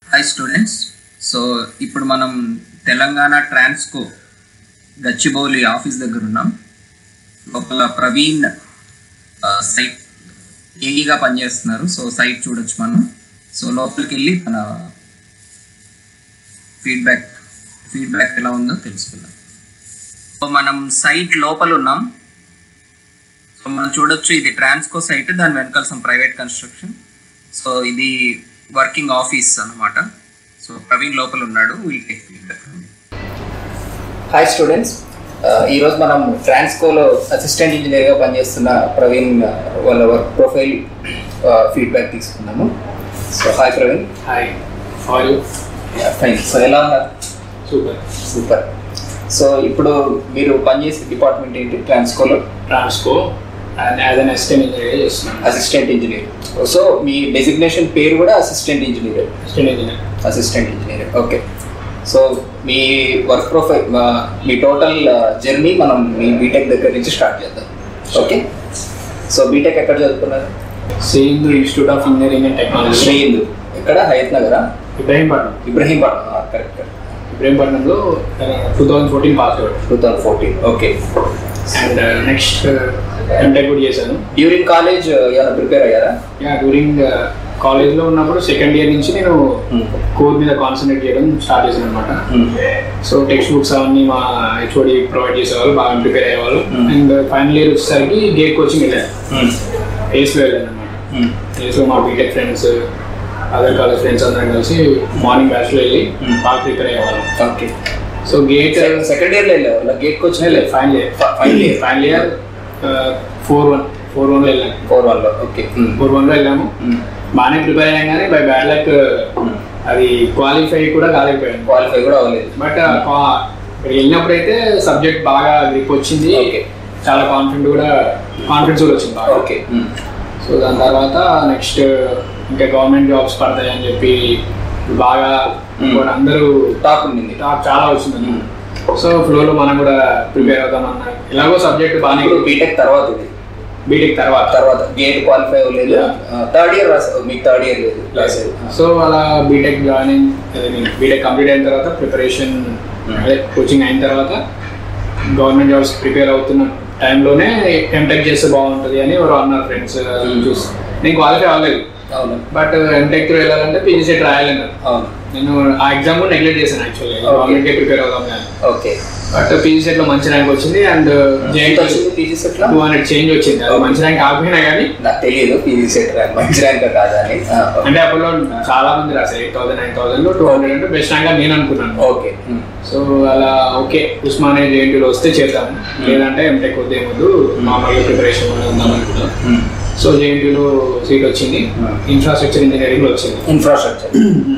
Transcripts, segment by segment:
Hi students so ఇప్పుడు మనం Telangana Transco Gachibowli office దగ్గర ఉన్నాం లోపల ప్రవీణ్ ఆ, సైట్ ఏఈగా పనిచేస్తున్నారు సో సైట్ చూడొచ్చు మనం సో లోపలికి వెళ్ళి తన ఫీడ్బ్యాక్ ఫీడ్బ్యాక్ ఎలా ఉందో తెలుసుకుందాం సో మనం సైట్ లోపల ఉన్నాం సో మనం చూడొచ్చు ఇది ట్రాన్స్కో సైట్ దాని వెనకాల సమ్ ప్రైవేట్ కన్స్ట్రక్షన్ సో ఇది వర్కింగ్ ఆఫీస్ అన్నమాట సో ప్రవీణ్ లోపల ఉన్నాడు will take feedback hi students ఈరోజు మనం ట్రాన్స్కోలో అసిస్టెంట్ ఇంజనీర్గా పనిచేస్తున్న ప్రవీణ్ uh, వాళ్ళ వర్క్ ప్రొఫైల్ ఫీడ్బ్యాక్ తీసుకున్నాము so hi Praveen hi how you fine so ఎలా ఉన్నారు సూపర్ సూపర్ సో ఇప్పుడు మీరు పనిచేసే డిపార్ట్మెంట్ ఏంటి ట్రాన్స్కోలో Transco and as an assistant engineer చేస్తున్నాను అసిస్టెంట్ ఇంజనీర్ సో మీ డెసిగ్నేషన్ పేరు కూడా assistant engineer assistant engineer assistant engineer okay so మీ వర్క్ ప్రొఫైల్ మీ టోటల్ జర్నీ మనం మీ బీటెక్ దగ్గర నుంచి స్టార్ట్ చేద్దాం ఓకే సో బీటెక్ ఎక్కడ చదువుకున్నారు Sindhu institute of engineering and technology శ్రీహింద్ ఇక్కడ హయత్ నగరా ఇబ్రహీంపట్నం ఇబ్రహీంపట్నం కరెక్ట్ కరెక్ట్ ఇబ్రహీంపట్నంలో two thousand fourteen pass out two thousand fourteen okay and next MTech కూడా చేశాను డ్యూరింగ్ కాలేజ్ ఏమైనా ప్రిపేర్ అయ్యారా యా డ్యూరింగ్ కాలేజ్లో ఉన్నప్పుడు సెకండ్ ఇయర్ నుంచి నేను కోర్ మీద కాన్సన్ట్రేట్ చేయడం స్టార్ట్ చేశాను అనమాట సో టెక్స్ట్ బుక్స్ అవన్నీ మా హెచ్ఓడి ప్రొవైడ్ చేసేవాళ్ళు బాగా ప్రిపేర్ అయ్యేవాళ్ళు Hmm. అండ్ ఫైనల్ ఇయర్ వచ్చేసరికి గేట్ కోచింగ్ వెళ్ళాను ఏస్లో వెళ్ళాను అనమాట ఏస్లో మా BTech friends other college friends అందరం కలిసి మార్నింగ్ బ్యాచ్లో వెళ్ళి Hmm. బాగా ప్రిపేర్ అయ్యేవాళ్ళం ఓకే సో గేట్ సెకండ్ ఇయర్లో వెళ్ళావు గేట్ కోచింగ్ వెళ్ళావు final year Final year. Final year four one four వన్లో వెళ్ళాను ఫోర్ వన్లో ఓకే ఫోర్ వన్లో వెళ్ళాము బాగానే ప్రిపేర్ అయ్యాం కానీ బై బ్యాడ్ లక్ అది క్వాలిఫై కూడా కాలేకపోయాను క్వాలిఫై కూడా అవ్వలేదు బట్ ఇక్కడ వెళ్ళినప్పుడైతే సబ్జెక్ట్ బాగా గ్రిప్ వచ్చింది Okay. చాలా కాన్ఫిడెంట్ కూడా కాన్ఫిడెన్స్ కూడా వచ్చింది బాగా ఓకే సో దాని తర్వాత నెక్స్ట్ ఇంకా గవర్నమెంట్ జాబ్స్ పడతాయని చెప్పి బాగా Hmm. కూడా అందరూ టాప్ ఉండింది టాప్ చాలా వచ్చింది సో ఫ్లోలో మనం కూడా ప్రిపేర్ అవుతామన్న ఎలాగో సబ్జెక్ట్ బాగానే ఇప్పుడు బీటెక్ తర్వాత ఇది బీటెక్ తర్వాత తర్వాత గేట్ క్వాలిఫై అవ్వలేదు థర్డ్ ఇయర్ రాసావు మీకు థర్డ్ ఇయర్ లేదు రాసేది సో అలా బీటెక్ జాయినింగ్ బీటెక్ కంప్లీట్ అయిన తర్వాత ప్రిపరేషన్ అదే కోచింగ్ అయిన తర్వాత గవర్నమెంట్ జాబ్స్ ప్రిపేర్ అవుతున్న టైంలోనే ఎంటెక్ చేస్తే బాగుంటుంది అని ఎవరు అన్నారు ఫ్రెండ్స్ చూసి నేను క్వాలిఫై అవ్వలేదు అవును బట్ ఎంటెక్ వెళ్ళాలంటే పీజీ సెట్ రాయాలన్నారు అవును నేను ఆ ఎగ్జామ్ కూడా నెగ్లెక్ట్ చేశాను యాక్చువల్లీ గవర్నమెంట్కే ప్రిపేర్ అవుదాం కానీ ఓకే బట్ పీజీ సెట్ లో మంచి ర్యాంక్ వచ్చింది అండ్ ఎంత వచ్చింది పీజీ సెట్ లో టూ హండ్రెడ్ చేంజ్ వచ్చింది అది మంచి ర్యాంక్ కాకపోయినా కానీ నాకు తెలియదు పీజీ సెట్ ర్యాంక్ మంచి ర్యాంక్ కాదా అని అంటే అప్పుడు చాలా మంది రాశారు eight thousand nine thousand two hundred అంటే బెస్ట్ ర్యాంక్ అని నేను అనుకున్నాను ఓకే సో అలా ఓకే ఉస్మానియా జేఎన్టీలో వస్తే చేద్దాం లేదంటే ఎంటెక్ వద్దే ముందు మామూలుగా ప్రిపరేషన్ ఉందాం అనుకున్నాం సో జేఎన్టీలో సీట్ వచ్చింది Hmm. ఇన్ఫ్రాస్ట్రక్చర్ ఇంజనీరింగ్ లో వచ్చింది ఇన్ఫ్రాస్ట్రక్చర్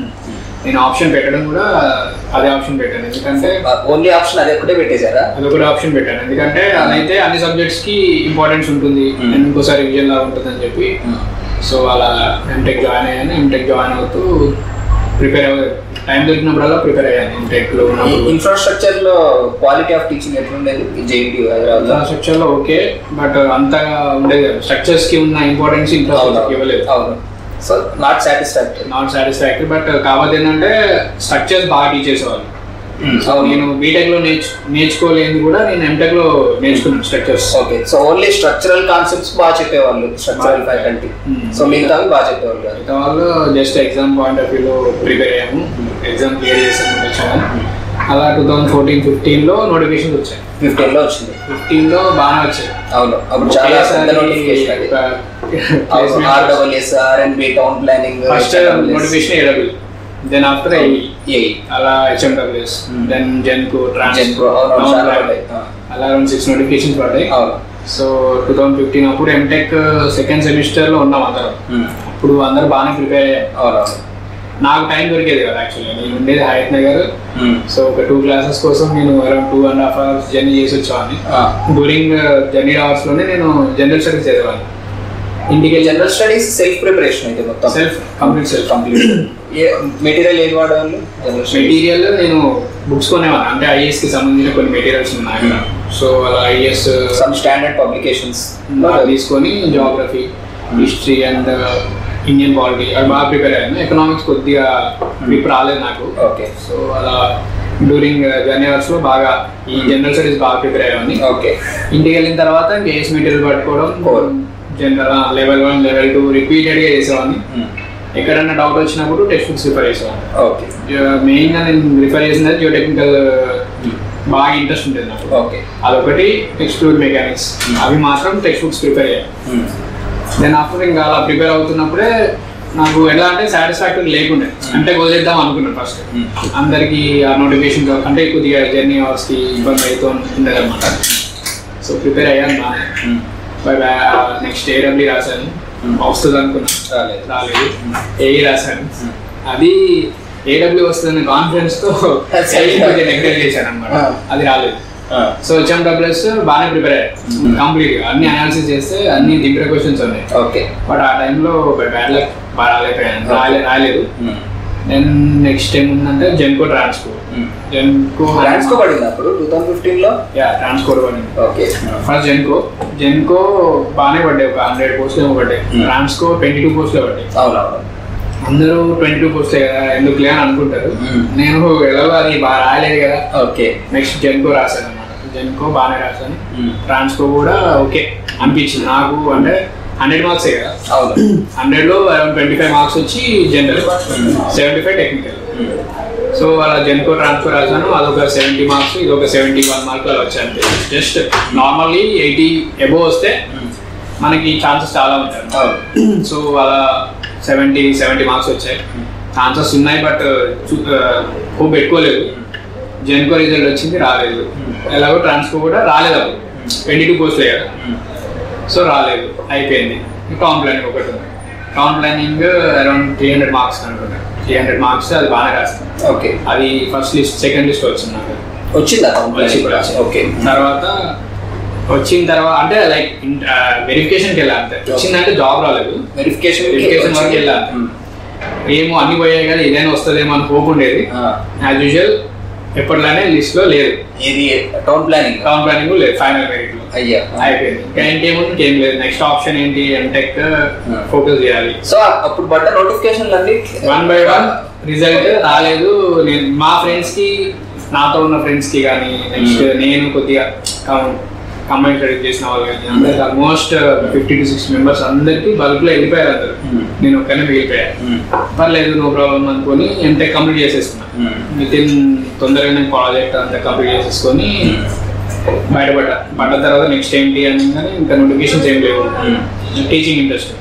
నేను ఆప్షన్ పెట్టడం కూడా అదే ఆప్షన్ పెట్టాను ఎందుకంటే ఓన్లీ ఆప్షన్ అదే ఒకటే పెట్టేశారా అదొకటి ఆప్షన్ పెట్టాను ఎందుకంటే అదైతే అన్ని సబ్జెక్ట్స్ కి ఇంపార్టెన్స్ ఉంటుంది Hmm. అండ్ ఇంకోసారి రివిజన్ లాగా ఉంటుంది అని చెప్పి సో అలా ఎంటెక్ జాయిన్ అయ్యాను ఎంటెక్ జాయిన్ అవుతూ ప్రిపేర్ అవ్వ టైం దొరికినప్పుడల్లా ప్రిపేర్ అయ్యాను ఎంటెక్ లో ఉన్నప్పుడు ఇన్ఫ్రాస్ట్రక్చర్ లో క్వాలిటీ ఆఫ్ టీచింగ్ ఎట్లుండేది జేఎన్టీ హైదరాబాద్ ఇన్ఫ్రాస్ట్రక్చర్ లో ఓకే బట్ అంతగా ఉండేది స్ట్రక్చర్స్ కి ఉన్న ఇంపార్టెన్స్ ఇన్ఫ్రాస్ట్రక్చర్ ఇవ్వలేదు అవును so not satisfactory not satisfactory but కాకపోతే ఏంటంటే స్ట్రక్చర్స్ బాగా టీచ్ చేసేవాళ్ళు సో నేను బీటెక్ లో నేర్చు నేర్చుకోలేదు కూడా నేను ఎంటెక్ లో నేర్చుకున్నాను structures okay so only structural concepts బాగా చెప్పేవాళ్ళు స్ట్రక్చరల్ ఫ్యాకల్టీ Hmm. సో మిగతావి బాగా చెప్పేవాళ్ళు కాదు మిగతా వాళ్ళు జస్ట్ ఎగ్జామ్ పాయింట్ ఆఫ్ వ్యూలో ప్రిపేర్ అయ్యాము ఎగ్జామ్ క్లియర్ చేసాము వచ్చాము అలా టూ థౌసండ్ ఫోర్టీన్ ఫిఫ్టీన్లో నోటిఫికేషన్ వచ్చాయి ఫిఫ్టీన్ లో వచ్చింది ఫిఫ్టీన్లో బాగానే వచ్చాయి అవును అప్పుడు చాలా పెద్ద నోటిఫికేషన్ అది R double S R and B town planning first notification AW then after అలా హెచ్ఎండబ్ల్యూఎస్ Hmm. దెన్ జెన్కో ట్రాన్స్ Genco, అవును, అవును, చాలా పడ్డాయి. ఆ. అలా రెండు సిక్స్ నోటిఫికేషన్స్ పడ్డాయి అవును సో టూ థౌసండ్ ఫిఫ్టీన్ అప్పుడు ఎంటెక్ సెకండ్ సెమిస్టర్ లో ఉన్నాం అందరం అప్పుడు అందరూ బాగానే ప్రిపేర్ అయ్యారు అవునవును నాకు టైం దొరికేది కదా యాక్చువల్లీ నేను ఉండేది హయత్ నగర్ సో ఒక టూ క్లాసెస్ కోసం నేను around two and half hours journey చేసి వచ్చేవాడిని డ్యూరింగ్ జర్నీ అవర్స్ లోనే నేను జనరల్ స్టడీస్ చదివాను ఇంటికి వెళ్ళి జనరల్ స్టడీస్ సెల్ఫ్ ప్రిపరేషన్ అయితే మొత్తం self complete self complete material ఏది వాడేవాళ్ళు జనరల్ స్టడీస్ మెటీరియల్ నేను బుక్స్ కొనేవాడిని అంటే ఐఏఎస్ కి సంబంధించిన కొన్ని మెటీరియల్స్ ఉన్నాయి అక్కడ సో అలా ఐఏఎస్ సమ్ స్టాండర్డ్ పబ్లికేషన్స్ తీసుకొని geography history and Indian polity అది బాగా ప్రిపేర్ అయ్యాను ఎకనామిక్స్ కొద్దిగా గ్రిప్ రాలేదు నాకు ఓకే సో అలా డ్యూరింగ్ జర్నీ అవర్స్ లో బాగా ఈ జనరల్ స్టడీస్ బాగా ప్రిపేర్ అయ్యాను ఓకే ఇంటికి వెళ్ళిన తర్వాత కేస్ మెటీరియల్ పట్టుకోవడం Core. General level one level two repeated గా చేసేవాడిని ఎక్కడన్నా డౌట్ వచ్చినప్పుడు టెక్స్ట్ బుక్స్ రిఫర్ చేసేవాడిని ఓకే మెయిన్ గా నేను రిఫర్ చేసినది జియో టెక్నికల్ బాగా ఇంట్రెస్ట్ ఉంటుంది నాకు ఓకే అదొకటి టెక్స్ట్ ఫ్లూయిడ్ మెకానిక్స్ అవి మాత్రం టెక్స్ట్ బుక్స్ ప్రిపేర్ అయ్యాను దెన్ ఆఫ్టర్ ఇంకా అలా ప్రిపేర్ అవుతున్నప్పుడే నాకు ఎలా అంటే సాటిస్ఫాక్టరీ లేకుండే అంటే వదిలేద్దాం అనుకున్నాను ఫస్ట్ అందరికి ఆ నోటిఫికేషన్ అంటే కొద్దిగా జర్నీ అవర్స్ కి ఇబ్బంది అవుతూ ఉండేది అనమాట సో ప్రిపేర్ అయ్యాను బాగా బట్ నెక్స్ట్ ఏడబ్ల్యూ రాశాను వస్తుంది అనుకున్నాను రాలేదు. రాలేదు ఏ రాశాను అది ఏడబ్ల్యూ వస్తుందనే కాన్ఫిడెన్స్ తో సరే. కొంచెం నెగ్లెక్ట్ చేశాను అనమాట ఆ. అది రాలేదు సో హెచ్ఎం డబ్ల్యూఎస్ బాగానే ప్రిపేర్ అయ్యాను కంప్లీట్ గా అన్ని అనాలిసిస్ చేస్తే అన్ని దింపిన క్వశ్చన్స్ ఉన్నాయి ఓకే బట్ ఆ టైంలో బ్యాడ్ లక్ బాగా రాలేకపోయాను రాలే రాలేదు దెన్ నెక్స్ట్ టైం ఉందంటే జెన్కో ట్రాన్స్కో జెన్కో ట్రాన్స్కో పడింది అప్పుడు టూ థౌసండ్ ఫిఫ్టీన్ లో యా ట్రాన్స్కో పడింది ఓకే ఫస్ట్ జెన్కో జెన్కో బాగానే పడ్డాయి ఒక హండ్రెడ్ పోస్ట్లు ఏమో పడ్డాయి Hmm. ట్రాన్స్కో ట్వంటీ టూ పోస్ట్లో పడ్డాయి అవునవును అందరూ ట్వంటీ టూ పోస్ట్లే కదా ఎందుకు అని అనుకుంటారు Hmm. నేను ఎలాగో అది బాగా రాలేదు కదా ఓకే నెక్స్ట్ జెన్కో రాశాను అనమాట జెన్కో బాగానే రాశాను ట్రాన్స్కో కూడా ఓకే అనిపించింది నాకు అంటే హండ్రెడ్ మార్క్సే కదా అవును హండ్రెడ్ లో అరౌండ్ ట్వంటీ ఫైవ్ మార్క్స్ వచ్చి general seventy five technical so అలా జెన్కో ట్రాన్స్ఫర్ రాశాను అదొక సెవెంటీ మార్క్స్ ఇది ఒక సెవెంటీ వన్ మార్క్ అలా వచ్చాయి జస్ట్ నార్మల్లీ ఎయిటీ ఎబో వస్తే మనకి ఛాన్సెస్ చాలా ఉంటాయి అవును సో అలా సెవెంటీ సెవెంటీ మార్క్స్ వచ్చాయి ఛాన్సెస్ ఉన్నాయి బట్ హోప్ పెట్టుకోలేదు జెన్కో రిజల్ట్ వచ్చింది రాలేదు ఎలాగో ట్రాన్స్కో కూడా రాలేదు అప్పుడు ట్వంటీ టూ పోస్ట్లే కదా సో రాలేదు అయిపోయింది టౌన్ ప్లానింగ్ ఒకటి ఉంది town planning around three hundred marks అనుకున్నాను త్రీ హండ్రెడ్ మార్క్స్ అది బాగానే రాస్తాను ఓకే అది ఫస్ట్ లిస్ట్ సెకండ్ లిస్ట్ వచ్చింది నాకు వచ్చిందా వచ్చి- ఓకే తర్వాత వచ్చిన తర్వాత అంటే లైక్ వెరిఫికేషన్కి వెళ్ళా అంతే వచ్చిందంటే జాబ్ రాలేదు వెరిఫికేషన్ Verification వరకు వెళ్ళాలి. ఏమో అన్ని పోయాయి కదా ఇదైనా వస్తుందేమో అని హోప్ ఉండేది యాజ్ యూజువల్ ఎప్పటిలానే లిస్ట్ లో లేదు ఇది టౌన్ ప్లానింగ్ టౌన్ ప్లానింగ్ లేదు ఫైనల్ మెరిట్ లో అయ్యా అయిపోయింది ఇంకా ఇంకేముంది ఇంకేం లేదు నెక్స్ట్ ఆప్షన్ ఏంటి ఎంటెక్ ఫోకస్ చేయాలి సో అప్పుడు పడ్డ నోటిఫికేషన్లు అన్ని వన్ బై వన్ రిజల్ట్ రాలేదు నేను మా ఫ్రెండ్స్ కి నాతో ఉన్న ఫ్రెండ్స్ కి కానీ నెక్స్ట్ నేను కొద్దిగా కంబైన్ క్రెడిట్ చేసిన వాళ్ళు కానీ అందరికి almost fifty two six members అందరికి బల్క్ లో వెళ్ళిపోయారు అందరు Hmm. నేను ఒక్కనే మిగిలిపోయాను పర్లేదు నో ప్రాబ్లం అనుకొని ఎంటెక్ కంప్లీట్ చేసేసుకున్నా విత్ ఇన్ తొందరగానే ప్రాజెక్ట్ అంతా కంప్లీట్ చేసేసుకొని బయటపడ్డా పడ్డ తర్వాత నెక్స్ట్ ఏంటి అని కానీ ఇంకా నోటిఫికేషన్స్ ఏం లేవు టీచింగ్ ఇంట్రెస్ట్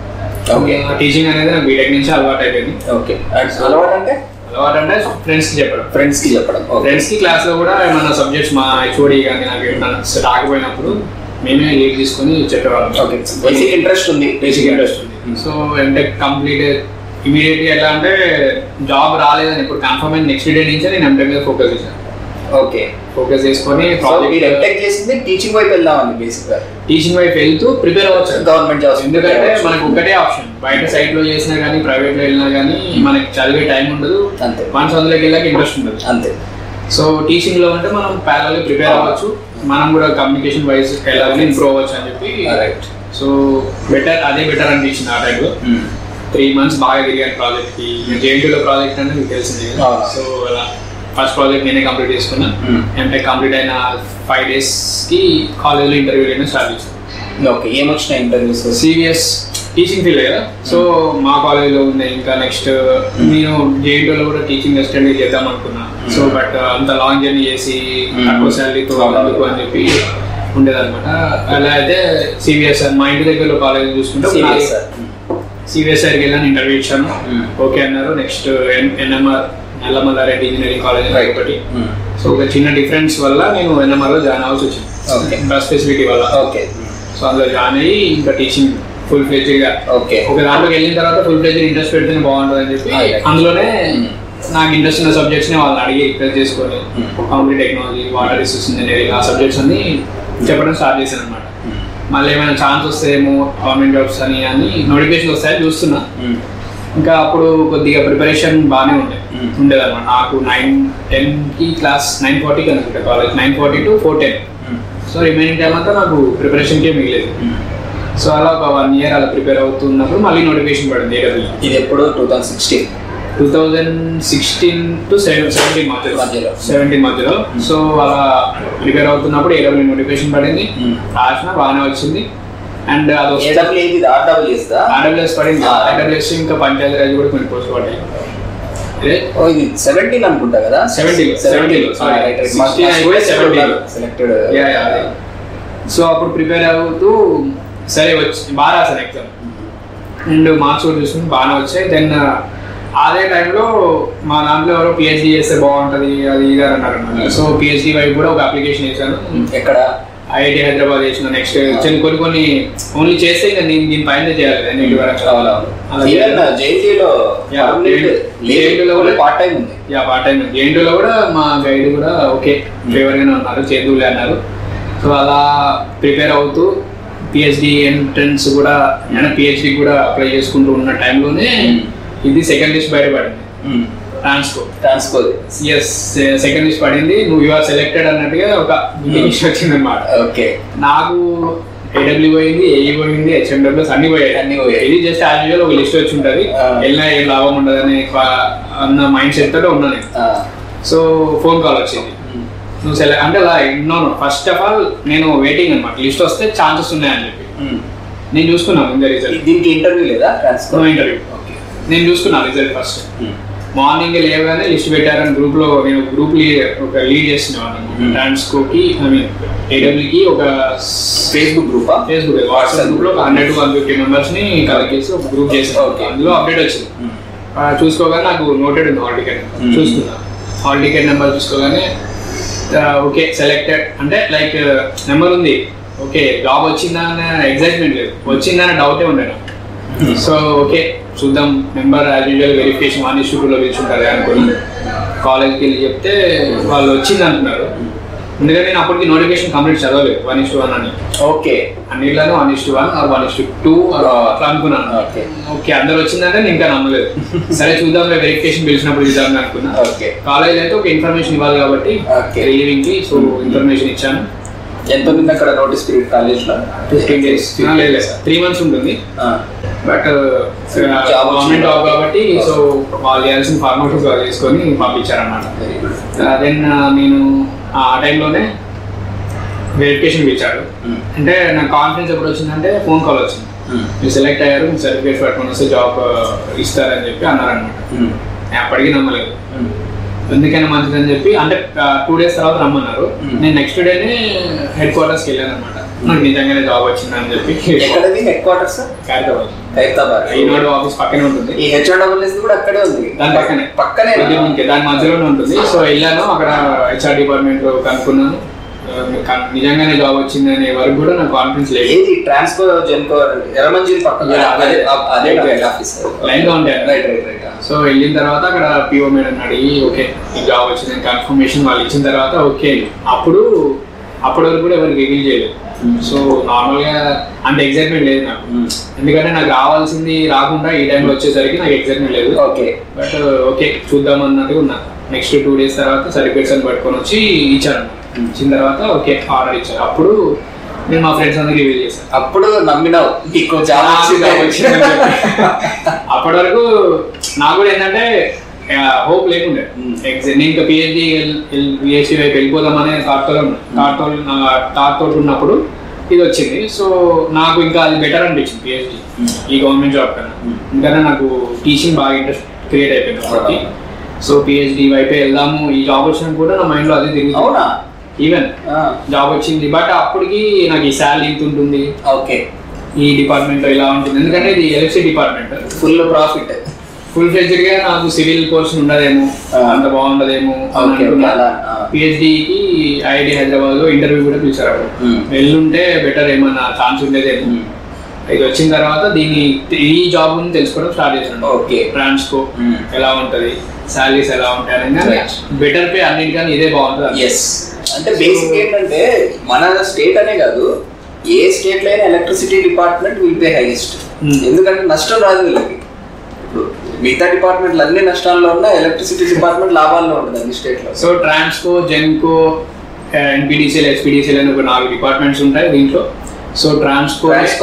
ఓకే టీచింగ్ అనేది నాకు బీటెక్ నుంచి అలవాటు అయిపోయింది ఓకే అలవాటు అంటే అలవాటు అంటే ఫ్రెండ్స్ కి చెప్పడం ఫ్రెండ్స్ కి చెప్పడం ఓకే ఫ్రెండ్స్ కి క్లాస్ లో కూడా ఏమన్నా సబ్జెక్ట్స్ మా హెచ్ఓడి కానీ నాకు ఏమన్నా రాకపోయినప్పుడు మేమే లీడ్ తీసుకొని చెప్పేవాళ్ళం ఓకే బేసిక్ ఇంట్రెస్ట్ ఉంది బేసిక్ ఇంట్రెస్ట్ ఉంది సో ఎంటెక్ కంప్లీట్ ఇమీడియట్లీ ఎలా అంటే జాబ్ రాలేదని ఇప్పుడు కన్ఫర్మ్ అయిన నెక్స్ట్ డే నుంచే నేను ఎంటెక్ మీద ఫోకస్ చేశాను ఓకే ఫోకస్ చేసుకొని సో మీరు ప్రాజెక్ట్ ఎంటెక్ చేసింది టీచింగ్ వైపు వెళ్దామని బేసిక్ గా టీచింగ్ వైపు వెళ్తూ ప్రిపేర్ అవ్వచ్చు గవర్నమెంట్ జాబ్స్ ఎందుకంటే మనకు ఒకటే ఆప్షన్ బయట సైట్ లో చేసినా కానీ ప్రైవేట్ లో వెళ్ళినా కానీ మనకి చదివే టైం ఉండదు అంతే వన్స్ అందులోకి వెళ్ళాక ఇంట్రెస్ట్ ఉండదు అంతే సో టీచింగ్ లో అంటే మనం ప్యారల్ ప్రిపేర్ అవ్వచ్చు మనం కూడా కమ్యూనికేషన్ వైజ్ వెళ్ళాలని ఇంప్రూవ్ అవ్వచ్చు అని చెప్పి రైట్ సో బెటర్ అదే బెటర్ అనిపించింది ఆ టైంలో త్రీ మంత్స్ బాగా తిరిగాను ప్రాజెక్ట్ కి జేఎన్టీలో ప్రాజెక్ట్ అంటే మీకు తెలిసింది అవును. సో అలా ఫస్ట్ ప్రాజెక్ట్ నేనే కంప్లీట్ చేసుకున్నా Hmm. ఎంటెక్ కంప్లీట్ అయిన ఫైవ్ డేస్ కి కాలేజ్లో ఇంటర్వ్యూ అయినా స్టార్ట్ చేశాను ఓకే ఏమొచ్చినాయి ఇంటర్వ్యూస్ సివిఎస్ టీచింగ్ ఫీల్డ్ కదా సో మా కాలేజ్లో ఉన్నాయి ఇంకా నెక్స్ట్ నేను జేఎన్టీలో కూడా టీచింగ్ అసిస్టెంట్ చేద్దాం అనుకున్నా సో బట్ అంత లాంగ్ జర్నీ చేసి Hmm. తక్కువ శాలరీతో అవును. ఎందుకు అని చెప్పి ఉండేదన్నమాట అలా అయితే సివిఎస్ మా ఇంటి దగ్గరలో కాలేజ్ చూసుకుంటే సీరియస్ సివిఎస్ దగ్గరికి వెళ్ళాను ఇంటర్వ్యూ ఇచ్చాను Hmm. ఓకే అన్నారు next NMR Nallamallareddy engineering college Right. ఒకటి సో ఒక చిన్న డిఫరెన్స్ వల్ల నేను ఎన్ఎంఆర్ లో జాయిన్ అవ్వాల్సి వచ్చింది Okay. బస్ ఫెసిలిటీ వల్ల ఓకే సో అందులో జాయిన్ అయ్యి ఇంకా టీచింగ్ ఫుల్ ఫ్లెజ్ గా ఓకే ఒక దాంట్లోకి వెళ్ళిన తర్వాత ఫుల్ ఫ్లెజ్ ఇంట్రెస్ట్ పెడితేనే బాగుంటుంది అని చెప్పి Right. అందులోనే Hmm. నాకు ఇంట్రెస్ట్ ఉన్న సబ్జెక్ట్స్ ని వాళ్ళని అడిగి రిక్వెస్ట్ చేసుకొని Hmm. Complete technology water resource engineering ఆ సబ్జెక్ట్స్ అన్ని చెప్పడం స్టార్ట్ చేశాను అనమాట మళ్ళీ ఏమైనా ఛాన్స్ వస్తేమో గవర్నమెంట్ జాబ్స్ అని అని నోటిఫికేషన్ వస్తాయని చూస్తున్నా ఇంకా అప్పుడు కొద్దిగా ప్రిపరేషన్ బాగానే ఉండే Hmm. ఉండేది అనమాట నాకు నైన్ టెన్ కి క్లాస్ నైన్ ఫార్టీకి అనుకుంటా college nine forty to four ten so remaining time అంతా నాకు ప్రిపరేషన్కే మిగిలేదు సో అలా ఒక వన్ ఇయర్ అలా ప్రిపేర్ అవుతున్నప్పుడు మళ్ళీ నోటిఫికేషన్ పడింది ఏడబ్ల్యూ ఇది ఎప్పుడు two thousand sixteen two thousand sixteen to seventeen మధ్యలో మధ్యలో. సెవెంటీన్ మధ్యలో సో అలా ప్రిపేర్ అవుతున్నప్పుడు ఏడబ్ల్యూ నోటిఫికేషన్ పడింది Hmm. రాసిన బాగానే వచ్చింది అండ్ అది వస్తే ఏడబ్ల్యూ ఇది ఆర్డబ్ల్యూఎస్ దా ఆర్డబ్ల్యూఎస్ పడింది Ah. ఆర్డబ్ల్యూఎస్ ఇంకా పంచాయతీ రాజ్ కూడా కొన్ని పోస్ట్ పడ్డాయి ఇదే ఓ ఇది సెవెంటీన్ అనుకుంటా కదా 17 లో, 17 లో, sorry. 16 అయిపోయి 17 లో. సెలెక్టెడ్ యా యా అదే సో అప్పుడు ప్రిపేర్ అవుతూ సరే వచ్చి బాగా రాశాను ఎగ్జామ్ అండ్ మార్క్స్ కూడా చూసుకుని బాగానే వచ్చాయి దెన్ అదే టైంలో మా దాంట్లో ఎవరో పిహెచ్డి చేస్తే బాగుంటుంది అది ఇది అని అన్నారు సో పిహెచ్డి వైపు కూడా ఒక అప్లికేషన్ వేసాను ఎక్కడ ఐఐటి హైదరాబాద్ చేసిన నెక్స్ట్ కొన్ని కొన్ని ఓన్లీ చేస్తే ఇంకా నేను దీని పైన చేయాలి కదా నేను వరకు అలా ఈవెన్ జేఎన్టీలో Yeah, JNT లో కూడా- పార్ట్ టైం ఉంది యా పార్ట్ టైం జేఎన్టీలో కూడా మా గైడ్ కూడా ఓకే ఫేవర్గానే ఉన్నారు చేతులే అన్నారు సో అలా ప్రిపేర్ అవుతూ పిహెచ్డి ఎంట్రన్స్ కూడా నేను పిహెచ్డి కూడా అప్లై చేసుకుంటూ ఉన్న టైంలోనే Hmm. ఇది సెకండ్ లిస్ట్ బయటపడింది Transco Transco yes second list పడింది నువ్వు యూఆర్ సెలెక్టెడ్ అన్నట్టుగా ఒక ఇంటికి వచ్చింది అనమాట ఓకే నాకు ఏడబ్ల్యూ పోయింది ఏఈ పోయింది హెచ్ఎండబ్ల్యూస్ అన్ని పోయాయి అన్ని పోయాయి. ఇది జస్ట్ యాజ్ యూజువల్ ఒక లిస్ట్ వచ్చి ఉంటుంది ఆ. వెళ్ళినా ఏం లాభం ఉండదు అనే అన్న మైండ్ సెట్ తోటి ఉన్నా నేను సో ఫోన్ కాల్ వచ్చింది నువ్వు సెలెక్ట్ అంటే అలా నో ఫస్ట్ ఆఫ్ ఆల్ నేను వెయిటింగ్ అనమాట లిస్ట్ వస్తే ఛాన్సెస్ ఉన్నాయని చెప్పి నేను చూసుకున్నాను ముందే రిజల్ట్ దీనికి ఇంటర్వ్యూ లేదా ట్రాన్స్కో నో ఇంటర్వ్యూ నేను చూసుకున్నాను రిజల్ట్ ఫస్ట్ మార్నింగ్ లేవగానే లిస్ట్ పెట్టారని గ్రూప్ లో నేను గ్రూప్ ఒక లీడ్ చేస్తున్నాను Hmm. ట్రాన్స్కో కి ఐ మీన్ ఏడబ్ల్యూ కి ఒక ఫేస్బుక్ గ్రూపా ఫేస్బుక్ వాట్సాప్ గ్రూప్ లో ఒక hundred to one fifty members ని కలెక్ట్ చేసి ఒక గ్రూప్ చేసాను Okay. అందులో అప్డేట్ వచ్చింది ఆ, చూసుకోగానే నాకు నోటెడ్ ఉంది హాల్ టికెట్ Hmm. చూసుకున్నా హాల్ టికెట్ నెంబర్ చూసుకోగానే ఓకే సెలెక్టెడ్ అంటే లైక్ నెంబర్ ఉంది ఓకే జాబ్ వచ్చిందా అనే ఎగ్జైట్మెంట్ లేదు వచ్చిందా అనే డౌటే ఉండే నాకు సో ఓకే చూద్దాం number as usual verification one issue టూలో పిలుచుంటారు అనుకుని కాలేజ్కి వెళ్ళి చెప్తే వాళ్ళు వచ్చింది అంటున్నారు ఎందుకంటే నేను అప్పటికి నోటిఫికేషన్ కంప్లీట్ చదవలేదు వన్ ఇష్యూ వన్ అని ఓకే అన్నిట్లోనే one is one or one is two అట్లా అనుకున్నాను ఓకే ఓకే అందరు వచ్చిందంటే నేను ఇంకా నమ్మలేదు సరే చూద్దాం వెరిఫికేషన్ పిలిచినప్పుడు చూద్దాం అనుకున్నా ఓకే కాలేజ్ అయితే ఒక ఇన్ఫర్మేషన్ ఇవ్వాలి కాబట్టి Okay. రిలీవింగ్ కి సో ఇన్ఫర్మేషన్ ఇచ్చాను ఎంత ఉంది అక్కడ నోటీస్ పీరియడ్ కాలేజ్ లో ఫిఫ్టీన్ డేస్ లేదు త్రీ మంత్స్ ఉంటుంది బట్ Job గవర్నమెంట్ జాబ్ వచ్చింది. కాబట్టి సో వాళ్ళు చేయాల్సిన ఫార్మాలిటీస్ వాళ్ళు చేసుకొని పంపించారన్నమాట వెరీ గుడ్ దెన్ నేను ఆ టైంలోనే వెరిఫికేషన్ పిలిచాడు అంటే నాకు కాన్ఫిడెన్స్ ఎప్పుడు వచ్చిందంటే ఫోన్ కాల్ వచ్చింది మీరు సెలెక్ట్ అయ్యారు మీ సర్టిఫికేట్ పట్టుకొని వస్తే జాబ్ ఇస్తారని చెప్పి అన్నారనమాట నేను అప్పటికీ నమ్మలేదు ఎందుకైనా మంచిదని చెప్పి అంటే టూ డేస్ తర్వాత రమ్మన్నారు Hmm. నేను నెక్స్ట్ డేనే హెడ్ క్వార్టర్స్కి వెళ్ళాను అనమాట నాకు నిజంగానే జాబ్ వచ్చిందని చెప్పి ఎక్కడది headquarters Khairatabad Hyderabad Eenadu office పక్కనే ఉంటుంది ఈ హెచ్ఓడబ్ల్యూఎస్ కూడా అక్కడే ఉంది దాని పక్కనే పక్కనే కొద్దిగా ముందుకే, దాని మధ్యలోనే ఉంటుంది సో వెళ్ళాను అక్కడ హెచ్ఆర్ డిపార్ట్మెంట్ లో కనుక్కున్నాను ఆ, కన్- నిజంగానే జాబ్ వచ్చింది అనే వరకు కూడా నాకు కాన్ఫిడెన్స్ లేదు ఏది ట్రాన్స్కో జెన్కో ఎర్రమంజిల్ పక్కన Yeah, అదే అదే. అదే Right, ఆఫీస్ లైన్ గా ఉంటాయి రైట్ రైట్ రైట్ సో వెళ్ళిన తర్వాత అక్కడ పిఓ మేడం అడిగి ఓకే ఈ జాబ్ వచ్చింది కన్ఫర్మేషన్ వాళ్ళు ఇచ్చిన తర్వాత ఓకే అప్పుడు అప్పటి వరకు కూడా ఎవరికి రివీల్ చేయలేదు సో నార్మల్ గా అంత ఎగ్జైట్మెంట్ లేదు నాకు ఎందుకంటే నాకు రావాల్సింది రాకుండా ఈ టైంలో వచ్చేసరికి నాకు ఎగ్జైట్మెంట్ లేదు ఓకే బట్ ఓకే చూద్దాం అన్నట్టుగా ఉన్నా నెక్స్ట్ టూ డేస్ తర్వాత సర్టిఫికేట్స్ అని పట్టుకొని వచ్చి ఇచ్చాను ఇచ్చిన తర్వాత ఓకే ఆర్డర్ ఇచ్చారు అప్పుడు నేను మా ఫ్రెండ్స్ అందరికి రివీల్ చేశాను అప్పుడు నమ్మినావు నీకు జాబ్ నాకు వచ్చింది జాబ్ వచ్చిందని చెప్పి. అప్పటి వరకు నాకు కూడా ఏంటంటే హోప్ లేకుండే Hmm. ఎగ్జామ్ నేను ఇంకా పిహెచ్డి పిహెచ్డి వైపు వెళ్ళిపోదామనే థాట్తో థాట్తో థాట్తో ఉన్నప్పుడు ఇది వచ్చింది సో నాకు ఇంకా అది బెటర్ అనిపించింది పిహెచ్డి ఈ గవర్నమెంట్ జాబ్ కన్నా ఎందుకంటే నాకు టీచింగ్ బాగా ఇంట్రెస్ట్ క్రియేట్ అయిపోయింది కాబట్టి సో పిహెచ్డి వైపే వెళ్దాము ఈ జాబ్ వచ్చినా కూడా నా మైండ్లో అదే తిరుగుతుంది అవునా ఈవెన్ జాబ్ వచ్చింది బట్ అప్పటికి నాకు ఈ శాలరీ ఇంత ఉంటుంది ఓకే ఈ డిపార్ట్మెంట్ ఇలా ఉంటుంది ఎందుకంటే ఇది electricity department full profit full fledged గా నాకు సివిల్ కోర్స్ ఉండదేమో ఆ. అంత బాగుండదేమో Okay, okay, అలా, ఆ. పిహెచ్డి కి ఐఐటి హైదరాబాద్ లో ఇంటర్వ్యూ కూడా పిలిచారు అప్పుడు. Hmm. వెళ్ళుంటే బెటర్ ఏమన్నా ఛాన్స్ ఉండేదేమో ఇది వచ్చిన తర్వాత దీన్ని ఈ జాబ్ గురించి తెలుసుకోవడం స్టార్ట్ చేశాను Okay. ట్రాన్స్కో Hmm. ఎలా ఉంటది సాలరీస్ ఎలా ఉంటాయి అనగా Right. బెటర్ పే అన్నిటికన్నా ఇదే బాగుంటుంది ఎస్ అంటే బేసిక్ ఏంటంటే మన స్టేట్ అనే కాదు ఏ స్టేట్ లో అయినా electricity department will pay highest Hmm. ఎందుకంటే నష్టం రాదు వీళ్ళకి ఇప్పుడు మిగతా డిపార్ట్మెంట్లు అన్ని నష్టాల్లో ఉన్నా ఎలక్ట్రిసిటీ డిపార్ట్మెంట్ లాభాల్లో ఉంటుంది అన్ని స్టేట్ లో so Transco Genco NPDCL SPDCL అని ఒక నాలుగు డిపార్ట్మెంట్స్ ఉంటాయి దీంట్లో so Transco Transco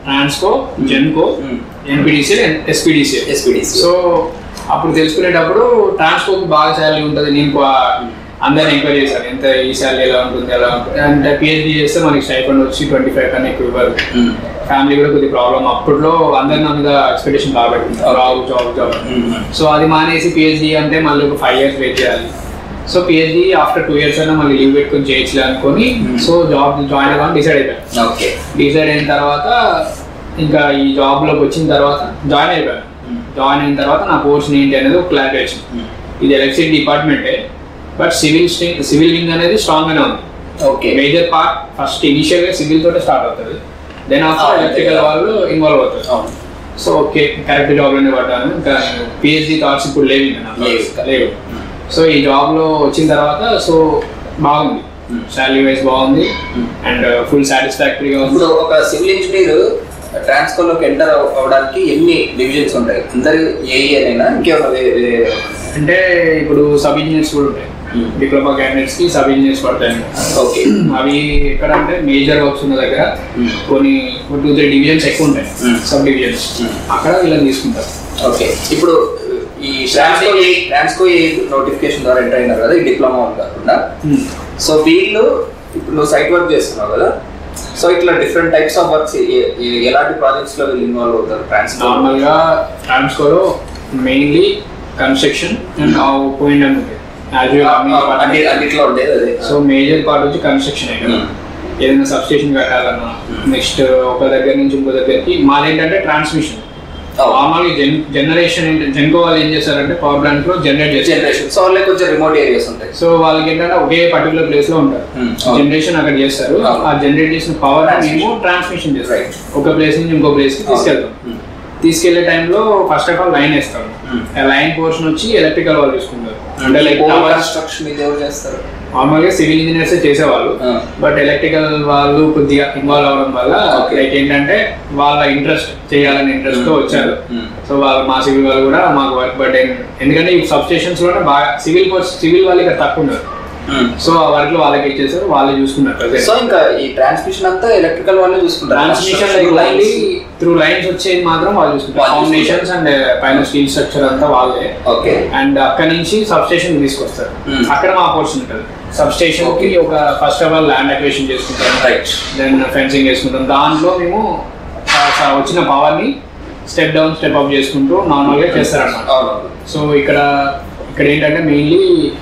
Transco Genco Hmm. NPDCL SPDCL SPDC so అప్పుడు తెలుసుకునేటప్పుడు ట్రాన్స్పోర్ట్ బాగా శాలరీ ఉంటుంది నేను కో- అందరిని ఎంక్వైరీ చేశాను ఎంత ఈ శాలరీ ఎలా ఉంటుంది ఎలా ఉంటుంది అంటే పిహెచ్డి చేస్తే మనకి స్టైఫండ్ వచ్చి ట్వంటీ ఫైవ్ కన్నా ఎక్కువ ఇవ్వరు ఫ్యామిలీ కూడా కొద్దిగా ప్రాబ్లం అప్పట్లో అందరి నా మీద ఎక్స్పెక్టేషన్ బాగా పెట్టింది జాబ్ జాబ్ జాబ్ సో అది మానేసి పిహెచ్డి అంటే మళ్ళీ ఒక ఫైవ్ ఇయర్స్ వెయిట్ చేయాలి so PhD after two years అయినా మళ్ళీ లీవ్ పెట్టుకొని చేయొచ్చులే అనుకొని సో జాబ్ జాయిన్ అవ్వాలని డిసైడ్ అయిపోయాను ఓకే డిసైడ్ అయిన తర్వాత ఇంకా ఈ జాబ్ లోకి వచ్చిన తర్వాత జాయిన్ అయిపోయాను జాయిన్ అయిన తర్వాత నా కోర్స్ ఏంటి అనేది ఒక క్లారిటీ వచ్చింది ఇది ఎలక్ట్రిసిటీ డిపార్ట్మెంటే బట్ సివిల్ సివిల్ వింగ్ అనేది స్ట్రాంగ్ గానే ఉంది okay major part first initial గా సివిల్ తోటే స్టార్ట్ అవుతుంది దెన్ ఆఫ్టర్ అవును. ఎలక్ట్రికల్ వాళ్ళు ఇన్వాల్వ్ అవుతారు అవును సో ఓకే కరెక్ట్ జాబ్ లోనే పడ్డాను ఇంకా పిహెచ్డి థాట్స్ ఇప్పుడు లేవు ఇంకా నాకు. లేవు. లేవు సో ఈ జాబ్ లో వచ్చిన తర్వాత సో బాగుంది Hmm. శాలరీ వైజ్ బాగుంది Hmm. అండ్ ఫుల్ సాటిస్ఫాక్టరీగా ఉంది ఇప్పుడు ఒక సివిల్ ఇంజనీర్ ట్రాన్స్కోలోకి ఎంటర్ అవడానికి ఎన్ని డివిజన్స్ ఉంటాయి అందరు ఏఈ అనేనా ఇంకేమైనా వేరే వేరే అంటే ఇప్పుడు సబ్ ఇంజనీర్స్ కూడా ఉంటాయి Hmm. డిప్లొమా క్యాండిడేట్స్ కి సబ్ ఇంజనీర్స్ పడతాయి ఓకే అవి ఎక్కడ అంటే మేజర్ వర్క్స్ ఉన్న దగ్గర Hmm. కొన్ని టూ త్రీ డివిజన్స్ ఎక్కువ ఉంటాయి Hmm. Sub divisions Hmm. అక్కడ వీళ్ళని తీసుకుంటారు ఓకే ఇప్పుడు ఈ ట్రాన్స్కో ట్రాన్స్కో ఏ నోటిఫికేషన్ ద్వారా ఎంటర్ అయినారు కదా ఈ డిప్లొమా వాళ్ళు కాకుండా సో వీళ్ళు ఇప్పుడు నువ్వు సైట్ వర్క్ చేస్తున్నావు కదా సో ఇట్లా డిఫరెంట్ టైప్స్ ఆఫ్ వర్క్స్ ఎలాంటి ప్రాజెక్ట్స్ లో వీళ్ళు ఇన్వాల్వ్ అవుతారు ట్రాన్స్కో నార్మల్ గా ట్రాన్స్కోలో మెయిన్లీ కన్స్ట్రక్షన్ అండ్ పోయింట్ ఉంటుంది అన్ని అన్నిట్లో ఉండేది అదే సో మేజర్ పార్ట్ వచ్చి కన్స్ట్రక్షన్ Hmm. ఏదైనా సబ్స్టేషన్ కట్టాలన్నా Hmm. నెక్స్ట్ ఒక దగ్గర నుంచి ఇంకో దగ్గరికి మాదేంటంటే transmission Oh. Normal gen generation Genco వాళ్ళు ఏం చేస్తారంటే పవర్ ప్లాంట్ లో జనరేట్ చేస్తారు జనరేషన్ సో వాళ్ళకి కొంచెం రిమోట్ ఏరియాస్ ఉంటాయి సో వాళ్ళకి ఏంటంటే ఒకే పర్టికులర్ ప్లేస్ లో ఉంటారు Hmm. అవును. జనరేషన్ అక్కడ చేస్తారు అవును. ఆ జనరేట్ చేసిన పవర్ Transmission. మేము ట్రాన్స్మిషన్ చేస్తాం Right. ఒక ప్లేస్ నుంచి ఇంకో ప్లేస్ కి తీసుకెళ్తాం Hmm. తీసుకెళ్లే టైంలో ఫస్ట్ ఆఫ్ ఆల్ లైన్ వేస్తాం Hmm. ఆ లైన్ పోర్షన్ వచ్చి ఎలక్ట్రికల్ వాళ్ళు చూసుకుంటారు అంటే అంటే లైక్ కన్స్ట్రక్షన్ ఇది ఎవరు చేస్తారు నార్మల్ గా సివిల్ ఇంజనీర్స్ చేసేవాళ్ళు Ah. బట్ ఎలక్ట్రికల్ వాళ్ళు కొద్దిగా ఇన్వాల్వ్ అవడం వల్ల Okay. లైక్ ఏంటంటే వాళ్ళ ఇంట్రెస్ట్ చేయాలని ఇంట్రెస్ట్ తో Hmm. వచ్చారు Hmm. సో వాళ్ళు మా సివిల్ వాళ్ళు కూడా మాకు వర్క్ బట్ ఎందుకంటే ఈ సబ్ స్టేషన్స్ లోనే బాగా సివిల్ కోర్స్ సివిల్ వాళ్ళు ఇక్కడ తక్కువ ఉన్నారు సో ఆ వర్క్ లో వాళ్ళకి ఇచ్చేసారు వాళ్ళే చూసుకున్నారు సో ప్రజెంట్ ఇంకా ఈ ట్రాన్స్మిషన్ అంతా ఎలక్ట్రికల్ వాళ్ళే చూసుకుంటారు transmission Construction lines. Through lines వచ్చేది మాత్రం వాళ్ళు చూసుకుంటారు వాళ్ళు ఫౌండేషన్స్ అండ్ పైన స్టీల్ స్ట్రక్చర్ అంతా వాళ్ళే ఓకే అండ్ అక్కడ నుంచి సబ్ స్టేషన్ తీసుకొస్తారు Hmm. అక్కడ మా పోర్షన్ ఉంటుంది సబ్ స్టేషన్ కి ఒక first of all land acquisition చేసుకుంటాం రైట్ దెన్ ఫెన్సింగ్ చేసుకుంటాం దాంట్లో మేము ఆ స- వచ్చిన పవర్ ని స్టెప్ డౌన్ స్టెప్ అప్ చేసుకుంటూ నార్మల్ గా చేస్తారన్నమాట అవునవును సో ఇక్కడ ఇక్కడ ఏంటంటే మెయిన్లీ